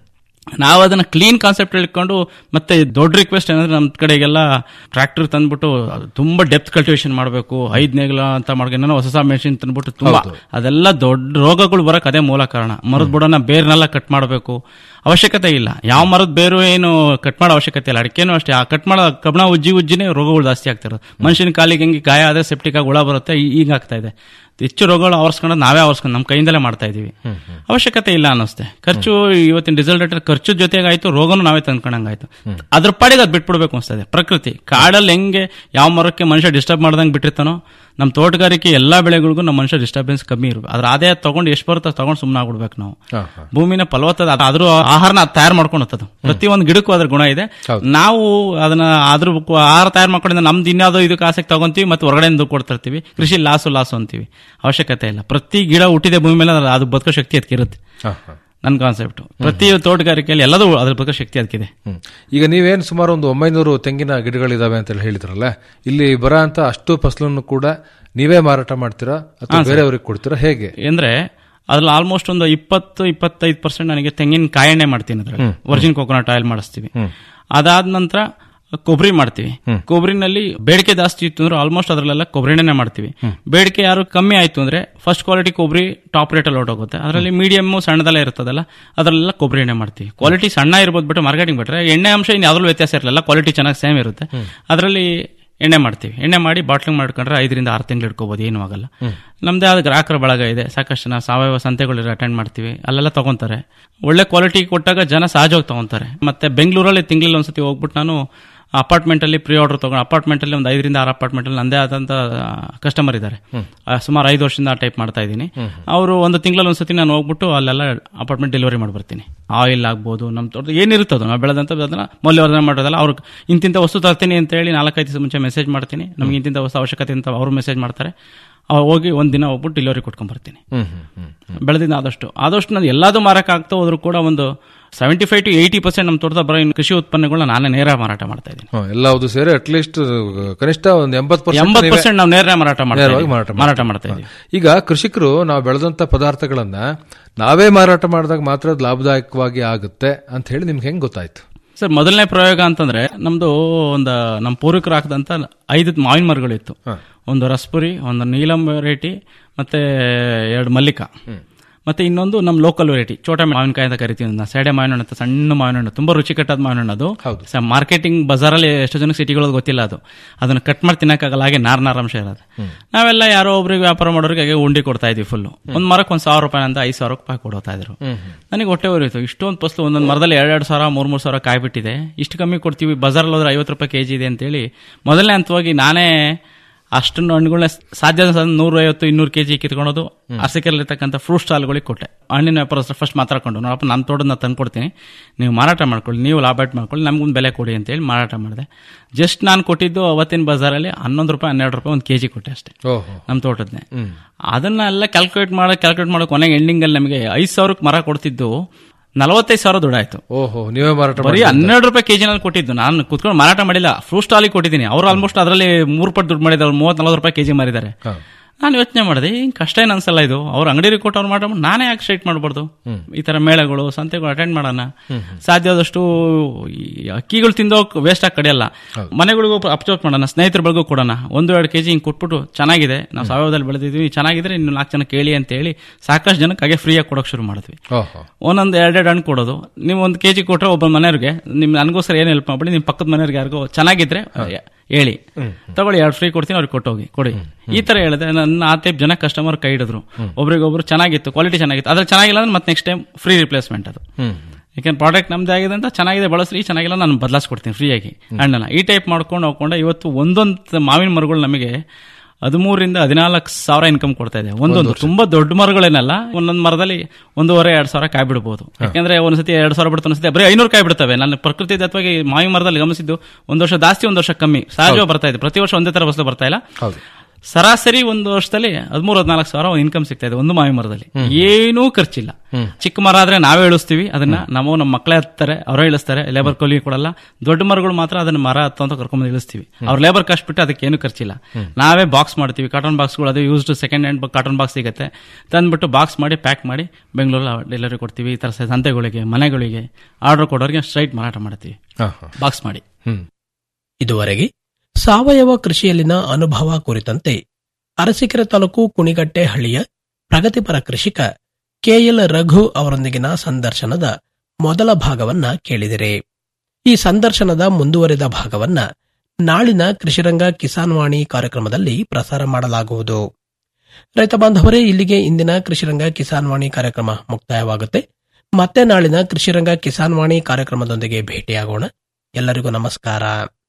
ನಾವು ಅದನ್ನ ಕ್ಲೀನ್ ಕಾನ್ಸೆಪ್ಟ್ ಹೇಳ್ಕೊಂಡು ಮತ್ತೆ ದೊಡ್ಡ ರಿಕ್ವೆಸ್ಟ್ ಏನಂದ್ರೆ ನಮ್ಮ ಕಡೆಗೆಲ್ಲ ಟ್ರ್ಯಾಕ್ಟರ್ ತಂದ್ಬಿಟ್ಟು ಅದು ತುಂಬಾ ಡೆಪ್ತ್ ಕಲ್ಟಿವೇಶನ್ ಮಾಡಬೇಕು ಐದ್ ನೇಗ್ಲ ಅಂತ ಮಾಡ್ಕೊಂಡು ಹೊಸ ಹೊಸ ಮೆಷಿನ್ ತಂದ್ಬಿಟ್ಟು ತುಂಬಾ ಹೌದು. ಅದೆಲ್ಲ ದೊಡ್ಡ ರೋಗಗಳು ಬರಕ್ ಅದೇ ಮೂಲ ಕಾರಣ ಮರದ ಬುಡನ ಬೇರ್ನೆಲ್ಲ ಕಟ್ ಮಾಡಬೇಕು ಅವಶ್ಯಕತೆ ಇಲ್ಲ ಯಾವ ಮರದ ಬೇರು ಏನು ಕಟ್ ಮಾಡೋ ಅವಶ್ಯಕತೆ ಇಲ್ಲ ಅಡಿಕೆನೂ ಅಷ್ಟೇ ಆ ಕಟ್ ಮಾಡೋ ಕಬ್ಬಣ ಉಜ್ಜಿ ಉಜ್ಜಿನೇ ರೋಗಗಳು ಜಾಸ್ತಿ ಆಗ್ತಿರೋದು ಮನುಷ್ಯನ ಕಾಲಿಗೆ ಹೆಂಗೆ ಗಾಯ ಆದ್ರೆ ಸೆಪ್ಟಿಕ್ ಆಗಿ ಹುಳ ಬರುತ್ತೆ ಈ- ಈಗ ಆಗ್ತಾ ಇದೆ ಹೆಚ್ಚು ರೋಗಗಳು ಆವರಿಸ್ಕೊಂಡು ನಾವೇ ಆವರಿಸ್ಕೊಂಡು ನಮ್ಮ ಕೈಯಿಂದಲೇ ಮಾಡ್ತಾ ಇದೀವಿ ಅವಶ್ಯಕತೆ ಇಲ್ಲ ಅನ್ನಿಸ್ತೆ ಖರ್ಚು ಇವತ್ತಿನ ರಿಸಲ್ಟ್ ಖರ್ಚು ಜೊತೆಗಾಯ್ತು ರೋಗನು ನಾವೇ ತಂದ್ಕೊಂಡಂಗಾಯ್ತು ಅದ್ರ ಪಾಡಿಗೆ ಅದು ಬಿಟ್ಬಿಡ್ಬೇಕು ಅನ್ಸ್ತದೆ ಪ್ರಕೃತಿ ಕಾಡಲ್ಲಿ ಹೆಂಗೆ ಯಾವ ಮರಕ್ಕೆ ಮನುಷ್ಯ ಡಿಸ್ಟರ್ಬ್ ಮಾಡ್ದಂಗೆ ಬಿಟ್ಟಿರ್ತಾನೋ ನಮ್ಮ ತೋಟಗಾರಿಕೆ ಎಲ್ಲಾ ಬೆಳೆಗಳಿಗೂ ನಮ್ಮ ಮನುಷ್ಯ ಡಿಸ್ಟರ್ಬೆನ್ಸ್ ಕಮ್ಮಿ ಇರಬೇಕು ಅದ್ರ ಆದಾಯ ತಗೊಂಡು ಎಷ್ಟು ಬರುತ್ತೆ ಅಷ್ಟ್ ತಗೊಂಡು ಸುಮ್ಮನೆ ಆಗ್ಬಿಡ್ಬೇಕು ನಾವು ಹಾ, ಹಾ. ಭೂಮಿನ ಫಲವತ್ತದ ಅದ್- ಅದ್ರ ಆಹಾರನ ಅದ್ ತಯಾರು ಮಾಡ್ಕೊಂಡು ಹೋಗ್ತದೆ ಪ್ರತಿ ಒಂದು ಗಿಡಕ್ಕೂ ಅದ್ರ ಗುಣ ಇದೆ ನಾವು ಅದನ್ನ ಅದ್ರ ಕು- ಆಹಾರ ತಯಾರು ಮಾಡ್ಕೊಂಡು ನಮ್ದು ಇನ್ಯಾವುದೋ ಇದಕ್ಕೆ ಆಸಕ್ತಿ ತಗೊಂತೀವಿ ಮತ್ತೆ ಹೊರಗಡೆಯಿಂದ ದುಡ್ಡು ಕೊಡ್ತಿರ್ತೀವಿ ಕೃಷಿ ಲಾಸು ಲಾಸು ಅಂತೀವಿ ಅವಶ್ಯಕತೆ ಇಲ್ಲ ಪ್ರತಿ ಗಿಡ ಹುಟ್ಟಿದೆ ಭೂಮಿ ಮೇಲೆ ಅದು- ಅದು ಬದುಕೋ ಶಕ್ತಿ ಅದಕ್ಕಿರುತ್ತೆ ಹಾ, ಹಾ. ನನ್ನ ಕಾನ್ಸೆಪ್ಟ್ ಪ್ರತಿ ತೋಟಗಾರಿಕೆಯಲ್ಲಿ ಎಲ್ಲದೂ ಅದ್ರ ಬದುಕೋ ಶಕ್ತಿ ಅದಕ್ಕಿದೆ ಹ್ಮ್. ಈಗ ನೀವೇನು ಸುಮಾರು ಒಂದು ಒಂಬೈನೂರು ತೆಂಗಿನ ಗಿಡಗಳಿದಾವೆ ಅಂತ ಹೇಳಿ ಹೇಳಿದ್ರಲ್ಲ ಇಲ್ಲಿ ಬರ ಅಂತ ಅಷ್ಟು ಫಸಲನ್ನು ಕೂಡ ನೀವೇ ಮಾರಾಟ ಮಾಡ್ತೀರಾ ಅಥವಾ ಹಾ, ಸರ್. ಬೇರೆಯವ್ರಿಗೆ ಕೊಡ್ತೀರಾ ಹೇಗೆ ಅಂದ್ರೆ ಅದ್ರಲ್ಲಿ ಆಲ್ಮೋಸ್ಟ್ ಒಂದು ಇಪ್ಪತ್ತು ಇಪ್ಪತ್ತೈದು ಪರ್ಸೆಂಟ್ ನನಗೆ ತೆಂಗಿನ ಕಾಯಣ್ಣೆ ಮಾಡ್ತೀನಿ ಅದ್ರಲ್ಲಿ ಒರಿಜಿನ್ ಕೋಕೋನಟ್ ಆಯಿಲ್ ಮಾಡಿಸ್ತೀವಿ ಅದಾದ ನಂತರ ಕೊಬ್ಬರಿ ಮಾಡ್ತೀವಿ ಕೊಬ್ಬರಿನಲ್ಲಿ ಬೇಡಿಕೆ ಜಾಸ್ತಿ ಇತ್ತು ಅಂದ್ರೆ ಆಲ್ಮೋಸ್ಟ್ ಅದರಲ್ಲೆಲ್ಲ ಕೊಬ್ಬರಿನೇ ಮಾಡ್ತೀವಿ ಬೇಡಿಕೆ ಯಾರು ಕಮ್ಮಿ ಆಯ್ತು ಅಂದ್ರೆ ಫಸ್ಟ್ ಕ್ವಾಲಿಟಿ ಕೊಬ್ಬರಿ ಟಾಪ್ ರೇಟ್ ಅಲ್ಲಿ ಹೊರಟೋಗುತ್ತೆ ಅದರಲ್ಲಿ ಮೀಡಿಯಮ್ ಸಣ್ಣದೆಲ್ಲ ಇರ್ತದಲ್ಲ ಅದರಲ್ಲೆಲ್ಲ ಕೊಬ್ಬರಿ ಎಣ್ಣೆ ಮಾಡ್ತೀವಿ ಕ್ವಾಲಿಟಿ ಸಣ್ಣ ಇರ್ಬೋದು ಬಿಟ್ಟು ಮಾರ್ಕೆಟಿಂಗ್ ಬಿಟ್ರೆ ಎಣ್ಣೆ ಅಂಶ ಇನ್ನು ಯಾವ್ದ್ರಲ್ಲೂ ವ್ಯತ್ಯಾಸ ಇರಲಿಲ್ಲ ಕ್ವಾಲಿಟಿ ಚೆನ್ನಾಗಿ ಸೇಮ್ ಇರುತ್ತೆ ಅದರಲ್ಲಿ ಎಣ್ಣೆ ಮಾಡ್ತೀವಿ ಎಣ್ಣೆ ಮಾಡಿ ಬಾಟ್ಲಿಂಗ್ ಮಾಡ್ಕೊಂಡ್ರೆ ಐದರಿಂದ ಆರು ತಿಂಗಳು ಇಟ್ಕೋಬಹುದು ಏನೂ ಆಗಲ್ಲ ನಮ್ದೇ ಆದ ಗ್ರಾಹಕರ ಬಳಗ ಇದೆ ಸಾಕಷ್ಟು ಜನ ಸಾವಯವ ಸಂತೆಗಳು ಅಟೆಂಡ್ ಮಾಡ್ತೀವಿ ಅಲ್ಲೆಲ್ಲ ತಗೊಂತಾರೆ ಒಳ್ಳೆ ಕ್ವಾಲಿಟಿ ಕೊಟ್ಟಾಗ ಜನ ಸಹಜವಾಗಿ ತಗೊಂತಾರೆ ಮತ್ತೆ ಬೆಂಗಳೂರಲ್ಲಿ ತಿಂಗಳಲ್ಲಿ ಒಂದ್ಸತಿ ಹೋಗ್ಬಿಟ್ಟು ನಾನು ಅಪಾರ್ಟ್ಮೆಂಟ್ ಅಲ್ಲಿ ಪ್ರೀ ಆರ್ಡರ್ ತಗೊಂಡು ಅಪಾರ್ಟ್ಮೆಂಟ್ ಅಲ್ಲಿ ಒಂದು ಐದರಿಂದ ಆರು ಅಪಾರ್ಟ್ಮೆಂಟ್ ಅಲ್ಲಿ ನಂದೇ ಆದಂತ ಕಸ್ಟಮರ್ ಇದ್ದಾರೆ ಆ, ಸುಮಾರು ಐದು ವರ್ಷದಿಂದ ಟೈಪ್ ಮಾಡ್ತಾ ಇದ್ದೀನಿ ಅವರು ಒಂದು ತಿಂಗಳಲ್ಲಿ ಒಂದ್ಸತಿ ನಾನು ಹೋಗ್ಬಿಟ್ಟು ಅಲ್ಲೆಲ್ಲ ಅಪಾರ್ಟ್ಮೆಂಟ್ ಡೆಲಿವರಿ ಮಾಡ್ಬರ್ತೀನಿ ಆಯಿಲ್ ಆಗ್ಬೋದು ನಮ್ಮ ತೋಟದ ಏನಿರುತ್ತದು ನಾವು ಬೆಳೆದಂತ ಅದನ್ನ ಮೌಲ್ಯವರ್ಧನೆ ಮಾಡೋದಲ್ಲ ಅವ್ರಿಗೆ ಇಂತಿಂತ ವಸ್ತು ತರ್ತೀನಿ ಅಂತ ಹೇಳಿ ನಾಲ್ಕೈದು ದಿವಸ ಮುಂಚೆ ಮೆಸೇಜ್ ಮಾಡ್ತೀನಿ ನಮ್ಗೆ ಇಂತಿಂತ ವಸ್ತು ಅವಶ್ಯಕತೆ ಅಂತ ಅವರು ಮೆಸೇಜ್ ಮಾಡ್ತಾರೆ ಅವಾಗ ಹೋಗಿ ಒಂದ್ ದಿನ ಹೋಗ್ಬಿಟ್ಟು ಡೆಲಿವರಿ ಕೊಟ್ಕೊಂಡ್ ಬರ್ತೀನಿ ಹ್ಮ್ ಹ್ಮ್ ಹ್ಮ್ ಬೆಳೆದಿಂದ ಆದಷ್ಟು ಆದಷ್ಟು ನಾನು ಎಲ್ಲದೂ ಮಾರಕ್ಕೆ ಆಗ್ತಾ ಹೋದ್ರು ಕೂಡ ಒಂದು seventy five to eighty percent ನಮ್ಮ ತೋಟದ ಬರೋ ಇನ್ನು ಕೃಷಿ ಉತ್ಪನ್ನಗಳನ್ನ ನಾನೇ ನೇರ ಮಾರಾಟ ಮಾಡ್ತಾ ಇದ್ದೀನಿ ಹ್ಮ್, ಎಲ್ಲವುದು ಸೇರಿ ಅಟ್ಲೀಸ್ಟ್ ಕನಿಷ್ಠ ಒಂದು ಎಂಬತ್ತು ಎಂಬತ್ತು ಪರ್ಸೆಂಟ್ ನಾವು ನೇರ ಮಾರಾಟ ಮಾಡ್ತಾ ನೇರವಾಗಿ ಇದ್ದೀವಿ. ಮಾರಾಟ ಮಾರಾಟ ಮಾಡ್ತಾ ಮಾಡ್ತಾ ಇದ್ದೀವಿ ಈಗ ಕೃಷಿಕರು ನಾವು ಬೆಳೆದಂತ ಪದಾರ್ಥಗಳನ್ನ ನಾವೇ ಮಾರಾಟ ಮಾಡಿದಾಗ ಮಾತ್ರ ಅದು ಲಾಭದಾಯಕವಾಗಿ ಆಗುತ್ತೆ ಅಂತ ಹೇಳಿ ನಿಮ್ಗೆ ಹೆಂಗ್ ಗೊತ್ತಾಯ್ತು ಸರ್ ಮೊದಲನೇ ಪ್ರಯೋಗ ಅಂತಂದ್ರೆ ನಮ್ದು ಒಂದು ನಮ್ಮ ಪೂರ್ವಿಕರು ಹಾಕಿದಂತ ಐದು ಮಾವಿನ ಮರಗಳಿತ್ತು ಒಂದು ರಸ್ಪುರಿ ಒಂದು ನೀಲಂ ವೆರೈಟಿ ಮತ್ತೆ ಎರಡು ಮಲ್ಲಿಕ ಮತ್ತೆ ಇನ್ನೊಂದು ನಮ್ಮ ಲೋಕಲ್ ವೆರೈಟಿ ಚೋಟ ಮಾವಿನಕಾಯಿ ಅಂತ ಕರಿತೀವಿ ನಾವು ಸೇಡೆ ಮಾವಿನ ಹಣ್ಣು ಅಂತ ಸಣ್ಣ ಮಾವಿನ ಹಣ್ಣು ತುಂಬಾ ರುಚಿಕಟ್ಟಾದ ಮಾವಿನ ಹಣ್ಣು ಅದು ಮಾರ್ಕೆಟಿಂಗ್ ಬಜಾರಲ್ಲಿ ಎಷ್ಟು ಜನಕ್ಕೆ ಸಿಟಿಗಳಲ್ಲಿ ಗೊತ್ತಿಲ್ಲ ಅದು ಅದನ್ನ ಕಟ್ ಮಾಡಿ ತಿನ್ನಕ್ಕಾಗಲ್ಲ ಹಾಗೆ ನಾರ್ ನಾರಂಶ ಇರೋದು ನಾವೆಲ್ಲ ಯಾರೋ ಒಬ್ರಿಗೆ ವ್ಯಾಪಾರ ಮಾಡೋರಿಗೆ ಹಾಗೆ ಉಂಡಿ ಕೊಡ್ತಾ ಇದ್ವಿ ಫುಲ್ ಒಂದ್ ಮರಕ್ಕೆ ಒಂದ್ ಸಾವಿರ ರೂಪಾಯಿ ಅಂತ ಐದು ಸಾವಿರ ರೂಪಾಯಿ ಕೊಡ್ತಾ ಇದ್ರು ನನಗೆ ಹೊಟ್ಟೆ ಉರಿಯಿತು ಇಷ್ಟೊಂದು ಫಸ್ಲು ಒಂದೊಂದು ಮರದಲ್ಲಿ ಎರಡೆರಡು ಸಾವಿರ ಮೂರ್ ಮೂರು ಸಾವಿರ ಕಾಯಿ ಬಿಟ್ಟಿದೆ ಇಷ್ಟು ಕಮ್ಮಿ ಕೊಡ್ತೀವಿ ಬಜಾರಲ್ಲಿ ಹೋದ್ರೆ ಐವತ್ತು ರೂಪಾಯಿ ಕೆಜಿ ಇದೆ ಅಂತೇಳಿ ಮೊದಲನೇ ಹಂತವಾಗಿ ನಾನೇ ಅಷ್ಟನ್ನು ಹಣ್ಣುಗಳನ್ನ ಸಾಧ್ಯ ನೂರ ಐವತ್ತು ಇನ್ನೂರು ಕೆಜಿ ಕಿತ್ಕೊಳೋದು ಅರಸಿಕೆಯಲ್ಲಿರ್ತಕ್ಕಂಥ ಫ್ರೂಟ್ ಸ್ಟಾಲ್ಗಳಿಗೆ ಕೊಟ್ಟೆ ಹಣ್ಣಿನ ವ್ಯಾಪಾರಸ್ಥರು ಫಸ್ಟ್ ಮಾತಾಡ್ಕೊಂಡು ನೋಡಪ್ಪ ನನ್ನ ತೋಟದ ತಂದ್ಕೊಡ್ತೀನಿ ನೀವು ಮಾರಾಟ ಮಾಡ್ಕೊಳ್ಳಿ ನೀವು ಲಾಭ ಇಟ್ ಮಾಡ್ಕೊಳ್ಳಿ ನಮ್ಗೊಂದು ಬೆಲೆ ಕೊಡಿ ಅಂತೇಳಿ ಮಾರಾಟ ಮಾಡಿದೆ ಜಸ್ಟ್ ನಾನು ಕೊಟ್ಟಿದ್ದು ಅವತ್ತಿನ ಬಜಾರಲ್ಲಿ ಹನ್ನೊಂದು ರೂಪಾಯಿ ಹನ್ನೆರಡು ರೂಪಾಯಿ ಒಂದು ಕೆಜಿ ಕೊಟ್ಟೆ ಅಷ್ಟೇ ಓಹೋ ನಮ್ಮ ತೋಟದ್ನೇ ಅದನ್ನ ಎಲ್ಲ ಕ್ಯಾಲ್ಕುಲೇಟ್ ಮಾಡೋ ಕ್ಯಾಲ್ಕುಲೇಟ್ ಮಾಡೋ ಕೊನೆಗೆ ಎಂಡಿಂಗ್ ಅಲ್ಲಿ ನಮಗೆ ಐದು ಸಾವಿರಕ್ಕೆ ಮರ ಕೊಡ್ತಿದ್ದು ನಲವತ್ತೈದು ಸಾವಿರ ದುಡ್ಡಾಯ್ತು ಓಹೋ ನೀವೇ ಮಾರಾಟ ಬರೀ ಮಾಡಿದ್ರಿ ಅಂತ. ಹನ್ನೆರಡು ರೂಪಾಯಿ ಕೆಜಿನಲ್ಲಿ ಕೊಟ್ಟಿದ್ದು ನಾನು ಕುತ್ಕೊಂಡು ಮಾರಾಟ ಮಾಡಿಲ್ಲ ಫ್ರೂಟ್ ಸ್ಟಾಲಿಗೆ ಕೊಟ್ಟಿದ್ದೀನಿ ಅವ್ರು ಆಲ್ಮೋಸ್ಟ್ ಅದರಲ್ಲಿ ಮೂರು ಪಟ್ಟು ದುಡ್ಡು ಮಾಡಿದ್ದಾರೆ ಮೂವತ್ತು ನಲವತ್ತು ರೂಪಾಯಿ ಕೆಜಿ ಮಾರಿದ್ದಾರೆ ನಾನು ಯೋಚನೆ ಮಾಡಿದೆ ಹಿಂಗ್ ಕಷ್ಟ ಏನು ಅನ್ಸಲ್ಲ ಇದು ಅವ್ರು ಅಂಗಡಿ ಕೊಟ್ಟು ಅವ್ರು ಮಾಡ ನಾನೇ ಯಾಕೆ ಸ್ಟ್ರೈಟ್ ಮಾಡಬಾರ್ದು ಈ ತರ ಮೇಳಗಳು ಸಂತೆಗಳು ಅಟೆಂಡ್ ಮಾಡೋಣ ಸಾಧ್ಯವಾದಷ್ಟು ಈ ಅಕ್ಕಿಗಳು ತಿಂದೋಕ್ ವೇಸ್ಟ್ ಆಗಿ ಕಡಿಯಲ್ಲ ಮನೆಗಳಿಗೂ ಅಪ್ಚೋಟ್ ಮಾಡೋಣ ಸ್ನೇಹಿತರ ಬಳಿಗೂ ಕೊಡೋಣ ಒಂದು ಎರಡು ಕೆಜಿ ಹಿಂಗ್ ಕೊಟ್ಬಿಟ್ಟು ಚೆನ್ನಾಗಿದೆ ನಾವು ಸಾವಯವದಲ್ಲಿ ಬೆಳೆದಿದ್ವಿ ಚೆನ್ನಾಗಿದ್ರೆ ಇನ್ನು ನಾಲ್ಕು ಜನ ಕೇಳಿ ಅಂತ ಹೇಳಿ ಸಾಕಷ್ಟು ಜನಕ್ಕೆ ಹಾಗೆ ಫ್ರೀಯಾಗಿ ಕೊಡೋಕೆ ಶುರು ಮಾಡಿದ್ವಿ ಓಹೋ ಒಂದೊಂದು ಎರಡೆರಡು ಹಣ್ಣು ಕೊಡೋದು ನೀವು ಒಂದು ಕೆಜಿ ಕೊಟ್ರೆ ಒಬ್ಬ ಮನೆಯವ್ರಿಗೆ ನಿಮ್ ನನಗೋಸ್ಕರ ಏನು ಹೆಲ್ಪ್ ಮಾಡ್ಬಿಡಿ ನಿಮ್ಮ ಪಕ್ಕದ ಮನೆಯವ್ರಿಗೆ ಯಾರಿಗೋ ಚೆನ್ನಾಗಿದ್ರೆ ಹೇಳಿ ತಗೊಳ್ಳಿ ಎರಡು ಫ್ರೀ ಕೊಡ್ತೀನಿ ಅವ್ರಿಗೆ ಕೊಟ್ಟೋಗಿ ಕೊಡಿ ಈ ತರ ಹೇಳಿದೆ ನನ್ನ ಆ ಟೈಪ್ ಜನ ಕಸ್ಟಮರ್ ಕೈ ಹಿಡಿದ್ರು ಒಬ್ರಿಗೊಬ್ರು ಚೆನ್ನಾಗಿತ್ತು ಕ್ವಾಲಿಟಿ ಚೆನ್ನಾಗಿತ್ತು ಅದ್ರ ಚೆನ್ನಾಗಿಲ್ಲ ಅಂದ್ರೆ ಮತ್ತೆ ನೆಕ್ಸ್ಟ್ ಟೈಮ್ ಫ್ರೀ ರಿಪ್ಲೇಸ್ಮೆಂಟ್ ಅದು ಯಾಕೆಂದ್ರೆ ಪ್ರಾಡಕ್ಟ್ ನಮ್ದೇ ಆಗಿದೆ ಅಂತ ಚೆನ್ನಾಗಿದೆ ಬಳಸ್ರಿ ಚೆನ್ನಾಗಿಲ್ಲ ನಾನು ಬದಲಾಯಿಸ್ಕೊಡ್ತೀನಿ ಫ್ರೀಯಾಗಿ ಹಣ್ಣನ್ನ ಈ ಟೈಪ್ ಮಾಡ್ಕೊಂಡು ಹೋಗ್ಕೊಂಡು ಇವತ್ತು ಒಂದೊಂದು ಮಾವಿನ ಮರಗಳು ನಮಗೆ ಹದಿಮೂರರಿಂದ ಹದಿನಾಲ್ಕು ಸಾವಿರ ಇನ್ಕಮ್ ಕೊಡ್ತಾ ಇದೆ ಒಂದೊಂದು ತುಂಬಾ ದೊಡ್ಡ ಮರಗಳೇನಲ್ಲ ಒಂದೊಂದು ಮರದಲ್ಲಿ ಒಂದೂವರೆ ಎರಡು ಸಾವಿರ ಕಾಯಿ ಬಿಡ್ಬೋದು ಯಾಕಂದ್ರೆ ಒಂದ್ಸತಿ ಎರಡು ಸಾವಿರ ಬಿಡ್ತು ಅನ್ಸುತ್ತೆ ಬರೀ ಐನೂರು ಕಾಯಿ ಬಿಡ್ತವೆ ನಾನು ಪ್ರಕೃತಿ ದತ್ತವಾಗಿ ಮಾವಿ ಮರದಲ್ಲಿ ಗಮನಿಸಿದ್ದು ಒಂದು ವರ್ಷ ಜಾಸ್ತಿ ಒಂದು ವರ್ಷ ಕಮ್ಮಿ ಸಹಜವಾಗಿ ಬರ್ತಾ ಇದೆ ಪ್ರತಿ ವರ್ಷ ಒಂದೇ ತರ ವಸ್ತು ಬರ್ತಾ ಇಲ್ಲ ಹೌದು ಸರಾಸರಿ ಒಂದು ವರ್ಷದಲ್ಲಿ ಹದಿಮೂರು ಹದಿನಾಲ್ಕು ಸಾವಿರ ಇನ್ಕಮ್ ಸಿಗ್ತಾ ಇದೆ ಒಂದು ಮಾವಿ ಮರದಲ್ಲಿ ಏನೂ ಖರ್ಚಿಲ್ಲ ಚಿಕ್ಕ ಮರ ಆದ್ರೆ ನಾವೇ ಇಳಿಸ್ತೀವಿ ಅದನ್ನ ನಾವು ನಮ್ಮ ಮಕ್ಕಳೇ ಹತ್ತಾರೆ ಅವರೇ ಇಳಿಸ್ತಾರೆ ಲೇಬರ್ ಕೂಲಿ ಕೊಡಲ್ಲ ದೊಡ್ಡ ಮರಗಳು ಮಾತ್ರ ಅದನ್ನ ಮರ ಹತ್ತು ಅಂತ ಕರ್ಕೊಂಡ್ ಇಳಿಸ್ತೀವಿ ಅವ್ರ ಲೇಬರ್ ಕಾಸ್ಟ್ ಬಿಟ್ಟು ಅದಕ್ಕೆ ಏನು ಖರ್ಚಿಲ್ಲ ನಾವೇ ಬಾಕ್ಸ್ ಮಾಡ್ತೀವಿ ಕಾಟನ್ ಬಾಕ್ಸ್ಗಳು ಅದು used second hand cotton box ಸಿಗುತ್ತೆ ತಂದ್ಬಿಟ್ಟು ಬಾಕ್ಸ್ ಮಾಡಿ ಪ್ಯಾಕ್ ಮಾಡಿ ಬೆಂಗಳೂರಲ್ಲಿ ಡೆಲಿವರಿ ಕೊಡ್ತೀವಿ ಈ ತರ ಸಂತೆಗಳಿಗೆ ಮನೆಗಳಿಗೆ ಆರ್ಡರ್ ಕೊಡೋರಿಗೆ ಸ್ಟ್ರೈಟ್ ಮಾರಾಟ ಮಾಡ್ತೀವಿ ಬಾಕ್ಸ್ ಮಾಡಿ ಇದುವರೆಗೆ ಸಾವಯವ ಕೃಷಿಯಲ್ಲಿನ ಅನುಭವ ಕುರಿತಂತೆ ಅರಸೀಕೆರೆ ತಾಲೂಕು ಕುಣಿಗಟ್ಟೆ ಹಳ್ಳಿಯ ಪ್ರಗತಿಪರ ಕೃಷಿಕ ಕೆಎಲ್ ರಘು ಅವರೊಂದಿಗಿನ ಸಂದರ್ಶನದ ಮೊದಲ ಭಾಗವನ್ನ ಕೇಳಿದಿರಿ ಈ ಸಂದರ್ಶನದ ಮುಂದುವರೆದ ಭಾಗವನ್ನ ನಾಳಿನ ಕೃಷಿರಂಗ ಕಿಸಾನ್ ವಾಣಿ ಕಾರ್ಯಕ್ರಮದಲ್ಲಿ ಪ್ರಸಾರ ಮಾಡಲಾಗುವುದು ರೈತ ಬಾಂಧವರೇ ಇಲ್ಲಿಗೆ ಇಂದಿನ ಕೃಷಿರಂಗ ಕಿಸಾನ್ ವಾಣಿ ಕಾರ್ಯಕ್ರಮ ಮುಕ್ತಾಯವಾಗುತ್ತೆ ಮತ್ತೆ ನಾಳಿನ ಕೃಷಿರಂಗ ಕಿಸಾನ್ ವಾಣಿ ಕಾರ್ಯಕ್ರಮದೊಂದಿಗೆ ಭೇಟಿಯಾಗೋಣ ಎಲ್ಲರಿಗೂ ನಮಸ್ಕಾರ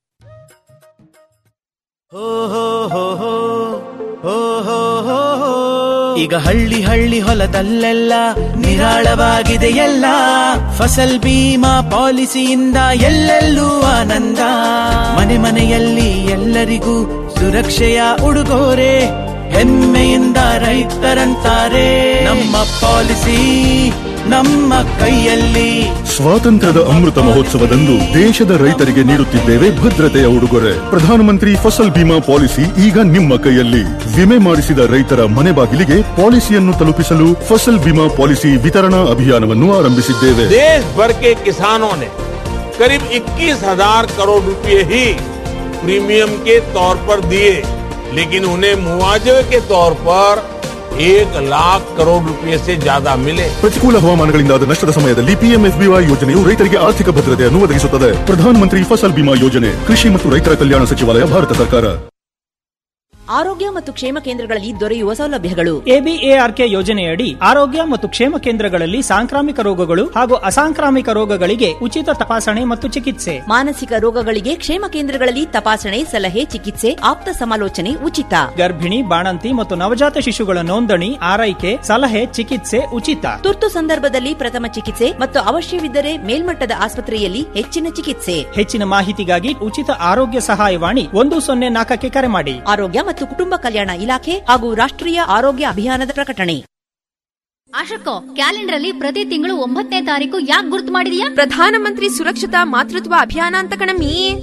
ಈಗ ಹಳ್ಳಿ ಹಳ್ಳಿ ಹೊಲದಲ್ಲೆಲ್ಲ ನಿರಾಳವಾಗಿದೆ ಎಲ್ಲ ಫಸಲ್ ಬೀಮಾ ಪಾಲಿಸಿಯಿಂದ ಎಲ್ಲೆಲ್ಲೂ ಆನಂದ ಮನೆ ಮನೆಯಲ್ಲಿ ಎಲ್ಲರಿಗೂ ಸುರಕ್ಷೆಯ ಉಡುಗೊರೆ ಹೆಮ್ಮೆಯಿಂದ ರೈತರಂತಾರೆ ನಮ್ಮ ಪಾಲಿಸಿ ನಮ್ಮ ಕೈಯಲ್ಲಿ ಸ್ವಾತಂತ್ರ್ಯದ ಅಮೃತ ಮಹೋತ್ಸವದಂದು ದೇಶದ ರೈತರಿಗೆ ನೀಡುತ್ತಿದ್ದೇವೆ ಭದ್ರತೆಯ ಉಡುಗೊರೆ ಪ್ರಧಾನಮಂತ್ರಿ ಫಸಲ್ ಬಿಮಾ ಪಾಲಿಸಿ ಈಗ ನಿಮ್ಮ ಕೈಯಲ್ಲಿ ವಿಮೆ ಮಾಡಿಸಿದ ರೈತರ ಮನೆ ಬಾಗಿಲಿಗೆ ಪಾಲಿಸಿಯನ್ನು ತಲುಪಿಸಲು ಫಸಲ್ ಬಿಮಾ ಪಾಲಿಸಿ ವಿತರಣಾ ಅಭಿಯಾನವನ್ನು ಆರಂಭಿಸಿದ್ದೇವೆ देश भर के किसानों ने करीब 21,000 करोड़ रुपए ही प्रीमियम के तौर पर दिए लेकिन उन्हें मुआवजे के तौर पर एक लाख करोड़ रुपए से ज्यादा मिले ಪ್ರತಿಕೂಲ ಹವಾಮಾನಗಳಿಂದಾದ ನಷ್ಟದ ಸಮಯದಲ್ಲಿ ಪಿಎಂಎಫ್ಬಿವೈ ಯೋಜನೆಯು ರೈತರಿಗೆ ಆರ್ಥಿಕ ಭದ್ರತೆಯನ್ನು ಒದಗಿಸುತ್ತದೆ ಪ್ರಧಾನಮಂತ್ರಿ ಫಸಲ್ ಬಿಮಾ ಯೋಜನೆ ಕೃಷಿ ಮತ್ತು ರೈತರ ಕಲ್ಯಾಣ ಸಚಿವಾಲಯ ಭಾರತ ಸರ್ಕಾರ ಆರೋಗ್ಯ ಮತ್ತು ಕ್ಷೇಮ ಕೇಂದ್ರಗಳಲ್ಲಿ ದೊರೆಯುವ ಸೌಲಭ್ಯಗಳು ಎಬಿಎಆರ್ಕೆ ಯೋಜನೆಯಡಿ ಆರೋಗ್ಯ ಮತ್ತು ಕ್ಷೇಮ ಕೇಂದ್ರಗಳಲ್ಲಿ ಸಾಂಕ್ರಾಮಿಕ ರೋಗಗಳು ಹಾಗೂ ಅಸಾಂಕ್ರಾಮಿಕ ರೋಗಗಳಿಗೆ ಉಚಿತ ತಪಾಸಣೆ ಮತ್ತು ಚಿಕಿತ್ಸೆ ಮಾನಸಿಕ ರೋಗಗಳಿಗೆ ಕ್ಷೇಮ ಕೇಂದ್ರಗಳಲ್ಲಿ ತಪಾಸಣೆ ಸಲಹೆ ಚಿಕಿತ್ಸೆ ಆಪ್ತ ಸಮಾಲೋಚನೆ ಉಚಿತ ಗರ್ಭಿಣಿ ಬಾಣಂತಿ ಮತ್ತು ನವಜಾತ ಶಿಶುಗಳ ನೋಂದಣಿ ಆರೈಕೆ ಸಲಹೆ ಚಿಕಿತ್ಸೆ ಉಚಿತ ತುರ್ತು ಸಂದರ್ಭದಲ್ಲಿ ಪ್ರಥಮ ಚಿಕಿತ್ಸೆ ಮತ್ತು ಅವಶ್ಯವಿದ್ದರೆ ಮೇಲ್ಮಟ್ಟದ ಆಸ್ಪತ್ರೆಯಲ್ಲಿ ಹೆಚ್ಚಿನ ಚಿಕಿತ್ಸೆ ಹೆಚ್ಚಿನ ಮಾಹಿತಿಗಾಗಿ ಉಚಿತ ಆರೋಗ್ಯ ಸಹಾಯವಾಣಿ ಒಂದು ಸೊನ್ನೆ ನಾಲ್ಕಕ್ಕೆ ಕರೆ ಮಾಡಿ ಆರೋಗ್ಯ ಮತ್ತು ಕುಟುಂಬ ಕಲ್ಯಾಣ ಇಲಾಖೆ ಹಾಗೂ ರಾಷ್ಟ್ರೀಯ ಆರೋಗ್ಯ ಅಭಿಯಾನದ ಪ್ರಕಟಣೆ ಆಶಕ್ಕೋ ಕ್ಯಾಲೆಂಡರ್ ಅಲ್ಲಿ ಪ್ರತಿ ತಿಂಗಳು ಒಂಬತ್ತನೇ ತಾರೀಕು ಯಾಕೆ ಗುರ್ತು ಮಾಡಿದ್ಯಾ ಪ್ರಧಾನಮಂತ್ರಿ ಸುರಕ್ಷತಾ ಮಾತೃತ್ವ ಅಭಿಯಾನ ಅಂತ ಕಣಮ್ಮಿ